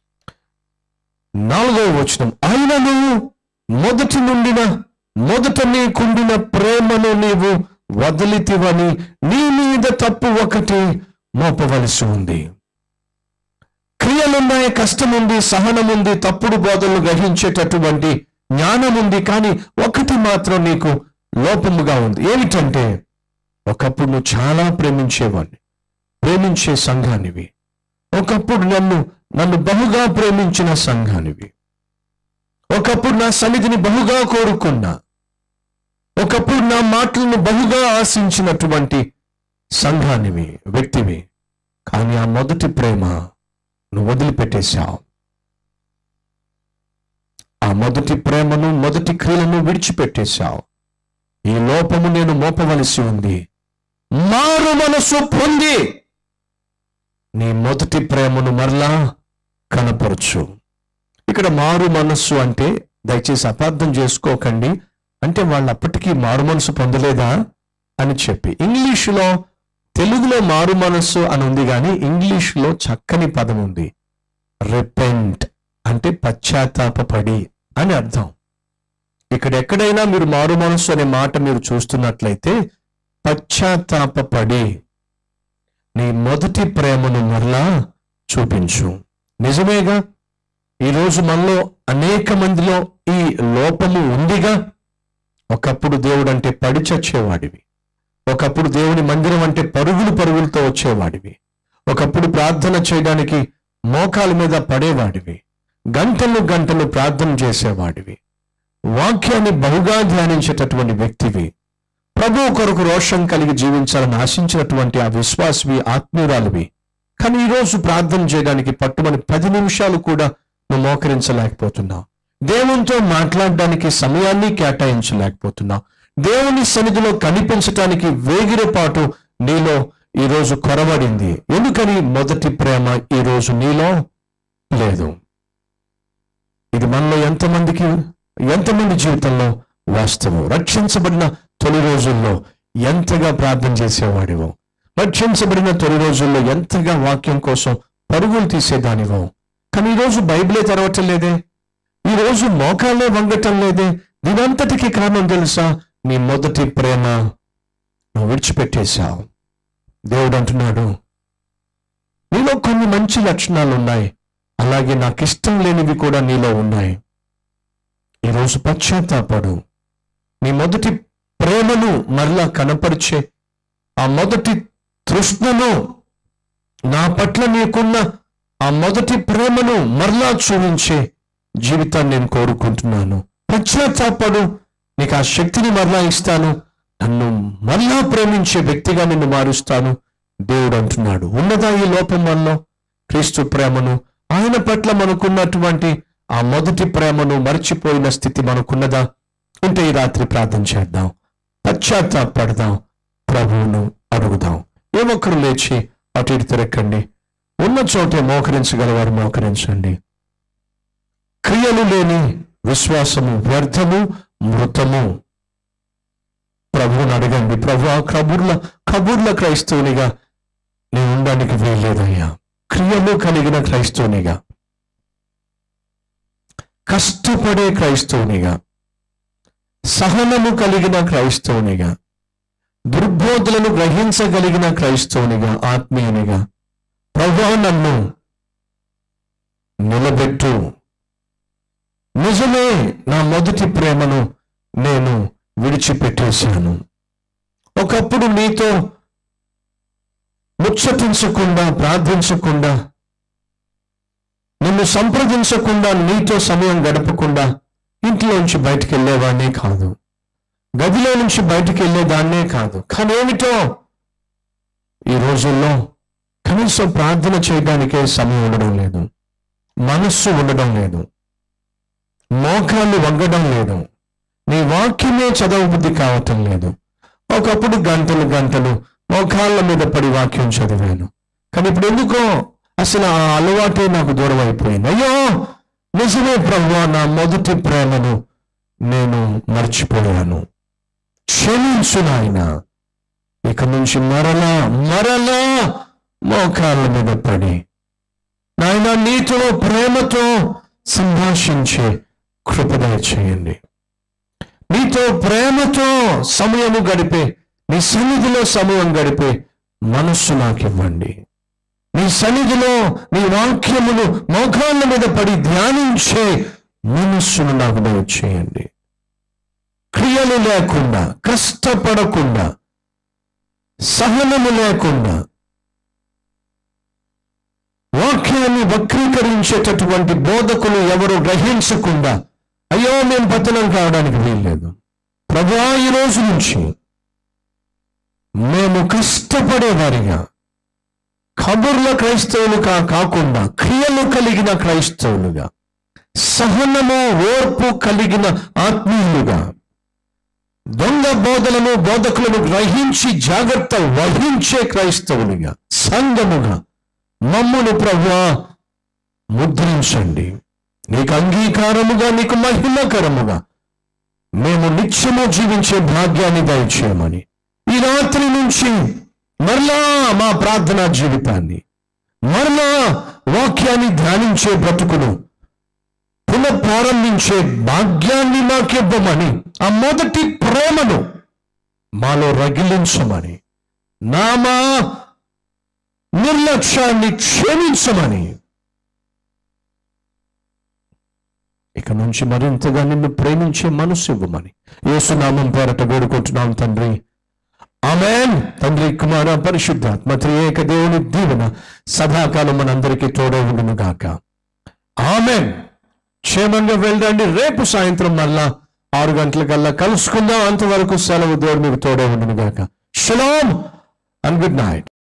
నాలుగవ వచనం ఆయనను మొదటి నుండిన మొదట నీకుండిన ప్రేమను నీవు వదిలితివని నీ మీద తప్పు ఒకటి మోపవలసి ఉంది క్రియలున్నాయి కష్టం ఉంది సహనం ఉంది తప్పుడు బోధనలు గ్రహించేటటువంటి జ్ఞానం ఉంది కానీ ఒకటి మాత్రం నీకు లోపముగా ఉంది ఏమిటంటే ఒకప్పుడు నువ్వు చాలా ప్రేమించేవాడిని ప్రేమించే సంఘానివి ఒకప్పుడు నన్ను నన్ను బహుగా ప్రేమించిన సంఘానివి ఒకప్పుడు నా సన్నిధిని బహుగా కోరుకున్నా ఒకప్పుడు నా మాటలను బహుగా ఆశించినటువంటి సంఘానివి వ్యక్తివి కానీ ఆ మొదటి ప్రేమ నువ్వు వదిలిపెట్టేశావు ఆ మొదటి ప్రేమను మొదటి క్రియలను విడిచిపెట్టేశావు ఈ లోపము నేను మోపవలసి ఉంది మారు మనసు పొంది నీ మొదటి ప్రేమను మరలా కనపరచు ఇక్కడ మారు మనస్సు అంటే దయచేసి అపార్థం చేసుకోకండి అంటే వాళ్ళు అప్పటికీ మారు మనసు పొందలేదా అని చెప్పి ఇంగ్లీషులో తెలుగులో మారు మనస్సు అని ఉంది కానీ ఇంగ్లీష్లో చక్కని పదం ఉంది రిపెంట్ అంటే పశ్చాత్తాపపడి అని అర్థం ఇక్కడ ఎక్కడైనా మీరు మారు మనస్సు అనే మాట మీరు చూస్తున్నట్లయితే పశ్చాత్తాపపడి నీ మొదటి ప్రేమను మరలా చూపించు నిజమేగా ఈరోజు మనలో అనేక మందిలో ఈ లోపము ఉందిగా ఒకప్పుడు దేవుడు అంటే పడి చచ్చేవాడివి ఒకప్పుడు దేవుని మందిరం అంటే పరుగులు పరుగులతో వచ్చేవాడివి ఒకప్పుడు ప్రార్థన చేయడానికి మోకాల మీద పడేవాడివి గంటలు గంటలు ప్రార్థన చేసేవాడివి వాక్యాన్ని బహుగా ధ్యానించేటటువంటి వ్యక్తివి ప్రభు కొరకు రోషం కలిగి జీవించాలని ఆశించినటువంటి ఆ విశ్వాసవి ఆత్మీయురాలివి కానీ ఈరోజు ప్రార్థన చేయడానికి పట్టుమని పది నిమిషాలు కూడా నువ్వు మోకరించలేకపోతున్నావు దేవునితో మాట్లాడడానికి సమయాన్ని కేటాయించలేకపోతున్నావు దేవుని సన్నిధిలో కనిపించటానికి వేగిరపాటు నీలో ఈరోజు కొరబడింది ఎందుకని మొదటి ప్రేమ ఈరోజు నీలో లేదు ఇది మనలో ఎంతమందికి ఎంతమంది జీవితంలో వాస్తవం రక్షించబడిన తొలి రోజుల్లో ఎంతగా ప్రార్థన చేసేవాడివో రక్షించబడిన తొలి రోజుల్లో ఎంతగా వాక్యం కోసం పరుగులు తీసేదానివో కానీ ఈరోజు బైబిలే తెరవటం లేదే ఈరోజు మోకాళ్ళే వంగటం లేదే దీనంతటికి కారణం తెలుసా నీ మొదటి ప్రేమ నువ్వు విడిచిపెట్టేశావు దేవుడు అంటున్నాడు నీలో కొన్ని మంచి లక్షణాలు ఉన్నాయి అలాగే నాకు ఇష్టం లేనివి కూడా నీలో ఉన్నాయి ఈరోజు పశ్చాత్తాపడు నీ మొదటి ప్రేమను మరలా కనపరిచే ఆ మొదటి తృష్ణను నా పట్ల నీకున్న ఆ మొదటి ప్రేమను మరలా చూపించే జీవితాన్ని నేను కోరుకుంటున్నాను పశ్చాత్తాపడు నీకు ఆ శక్తిని మరలా ఇస్తాను నన్ను మరలా ప్రేమించే వ్యక్తిగా నిన్ను మారుస్తాను దేవుడు అంటున్నాడు ఉన్నదా ఈ లోపం మనలో క్రీస్తు ప్రేమను ఆయన పట్ల మనకున్నటువంటి ఆ మొదటి ప్రేమను మర్చిపోయిన స్థితి మనకున్నదా ఉంటే ఈ రాత్రి ప్రార్థన చేద్దాం పశ్చాత్తాపడదాం ప్రభువును అడుగుదాం ఏ ఒక్కరు లేచి అటు ఇటు తిరక్కండి ఉన్న చోటే మోకరించగలవారు మోకరించండి క్రియలు లేని విశ్వాసము వ్యర్థము మృతము ప్రభువుని అడగండి ప్రభు ఆ కబుర్ల కబుర్ల క్రైస్తవునిగా నేను ఉండడానికి వీల్లేదయ్యా క్రియలు కలిగిన క్రైస్తవునిగా కష్టపడే క్రైస్తవునిగా సహనము కలిగిన క్రైస్తవునిగా దుర్బోధులను గ్రహించగలిగిన క్రైస్తవునిగా ఆత్మీయునిగా ప్రభు నన్ను నిలబెట్టు నిజమే నా మొదటి ప్రేమను నేను విడిచిపెట్టేశాను ఒకప్పుడు నీతో ముచ్చటించకుండా ప్రార్థించకుండా నిన్ను సంప్రదించకుండా నీతో సమయం గడపకుండా ఇంట్లోంచి బయటికి వెళ్ళేవాడినే కాదు గదిలో నుంచి బయటికి వెళ్ళేదాన్నే కాదు కానీ ఏమిటో ఈ రోజుల్లో కనీసం ప్రార్థన చేయడానికే సమయం ఉండడం లేదు మనస్సు ఉండడం లేదు మోకాళ్ళు వంగడం లేదు నీ వాక్యమే చదవబుద్ధి కావటం లేదు ఒకప్పుడు గంటలు గంటలు మోకాళ్ళ మీద పడి వాక్యం చదివాను కానీ ఇప్పుడు ఎందుకో అసలు ఆ అలవాటే నాకు దూరం అయిపోయింది అయ్యో నిజమే ప్రభు నా మొదటి ప్రేమను నేను మర్చిపోయాను క్షమించు నాయన ఇక నుంచి మరలా మరలా మోకాళ్ళ మీద పడి నాయన నీతో ప్రేమతో సంభాషించే కృపదయ చేయండి నీతో ప్రేమతో సమయము గడిపే నీ సన్నిధిలో సమయం గడిపే మనస్సు నాకు ఇవ్వండి నీ సన్నిధిలో నీ వాక్యములు మోకాళ్ళ మీద పడి ధ్యానించే మనస్సును నాకు దయచేయండి క్రియలు లేకుండా కష్టపడకుండా సహనము లేకుండా వాక్యాన్ని వక్రీకరించేటటువంటి బోధకులు ఎవరు గ్రహించకుండా అయ్యో మేము పతనం కావడానికి వీల్లేదు ప్రభా ఈ రోజు నుంచి మేము కష్టపడేవారిగా కబుర్ల క్రైస్తవులుగా కాకుండా క్రియలు కలిగిన క్రైస్తవులుగా సహనము ఓర్పు కలిగిన ఆత్మీయులుగా దొంగ బోధలను బోధకులను గ్రహించి జాగ్రత్త వహించే క్రైస్తవులుగా సంఘముగా మమ్మును ప్రభువా ముద్రించండి నీకు అంగీకారముగా నీకు మహిమకరముగా మేము నిత్యము జీవించే భాగ్యాన్ని దయచేయమని ఈ రాత్రి నుంచి మరలా మా ప్రార్థనా జీవితాన్ని మరలా వాక్యాన్ని ధ్యానించే బ్రతుకును పునఃప్రారంభించే భాగ్యాన్ని మాకివ్వమని ఆ మొదటి ప్రేమను మాలో రగిలించమని నామా నిర్లక్ష్యాన్ని క్షమించమని ఇక నుంచి మరింతగా నిన్ను ప్రేమించే మనసు ఇవ్వమని యేసునామం పేరట వేడుకుంటున్నాం తండ్రి ఆమెన్ తండ్రి కుమార పరిశుద్ధాత్మ త్రియేక దేవుని దీవెన సదాకాలం మనందరికీ తోడే ఉండును గాక ఆమెన్ క్షేమంగా వెళ్ళండి రేపు సాయంత్రం మళ్ళా ఆరు గంటలకల్లా కలుసుకుందాం అంతవరకు సెలవు దేవుడు మీకు తోడే ఉండును గాక షలోమ్ అండ్ గుడ్ నైట్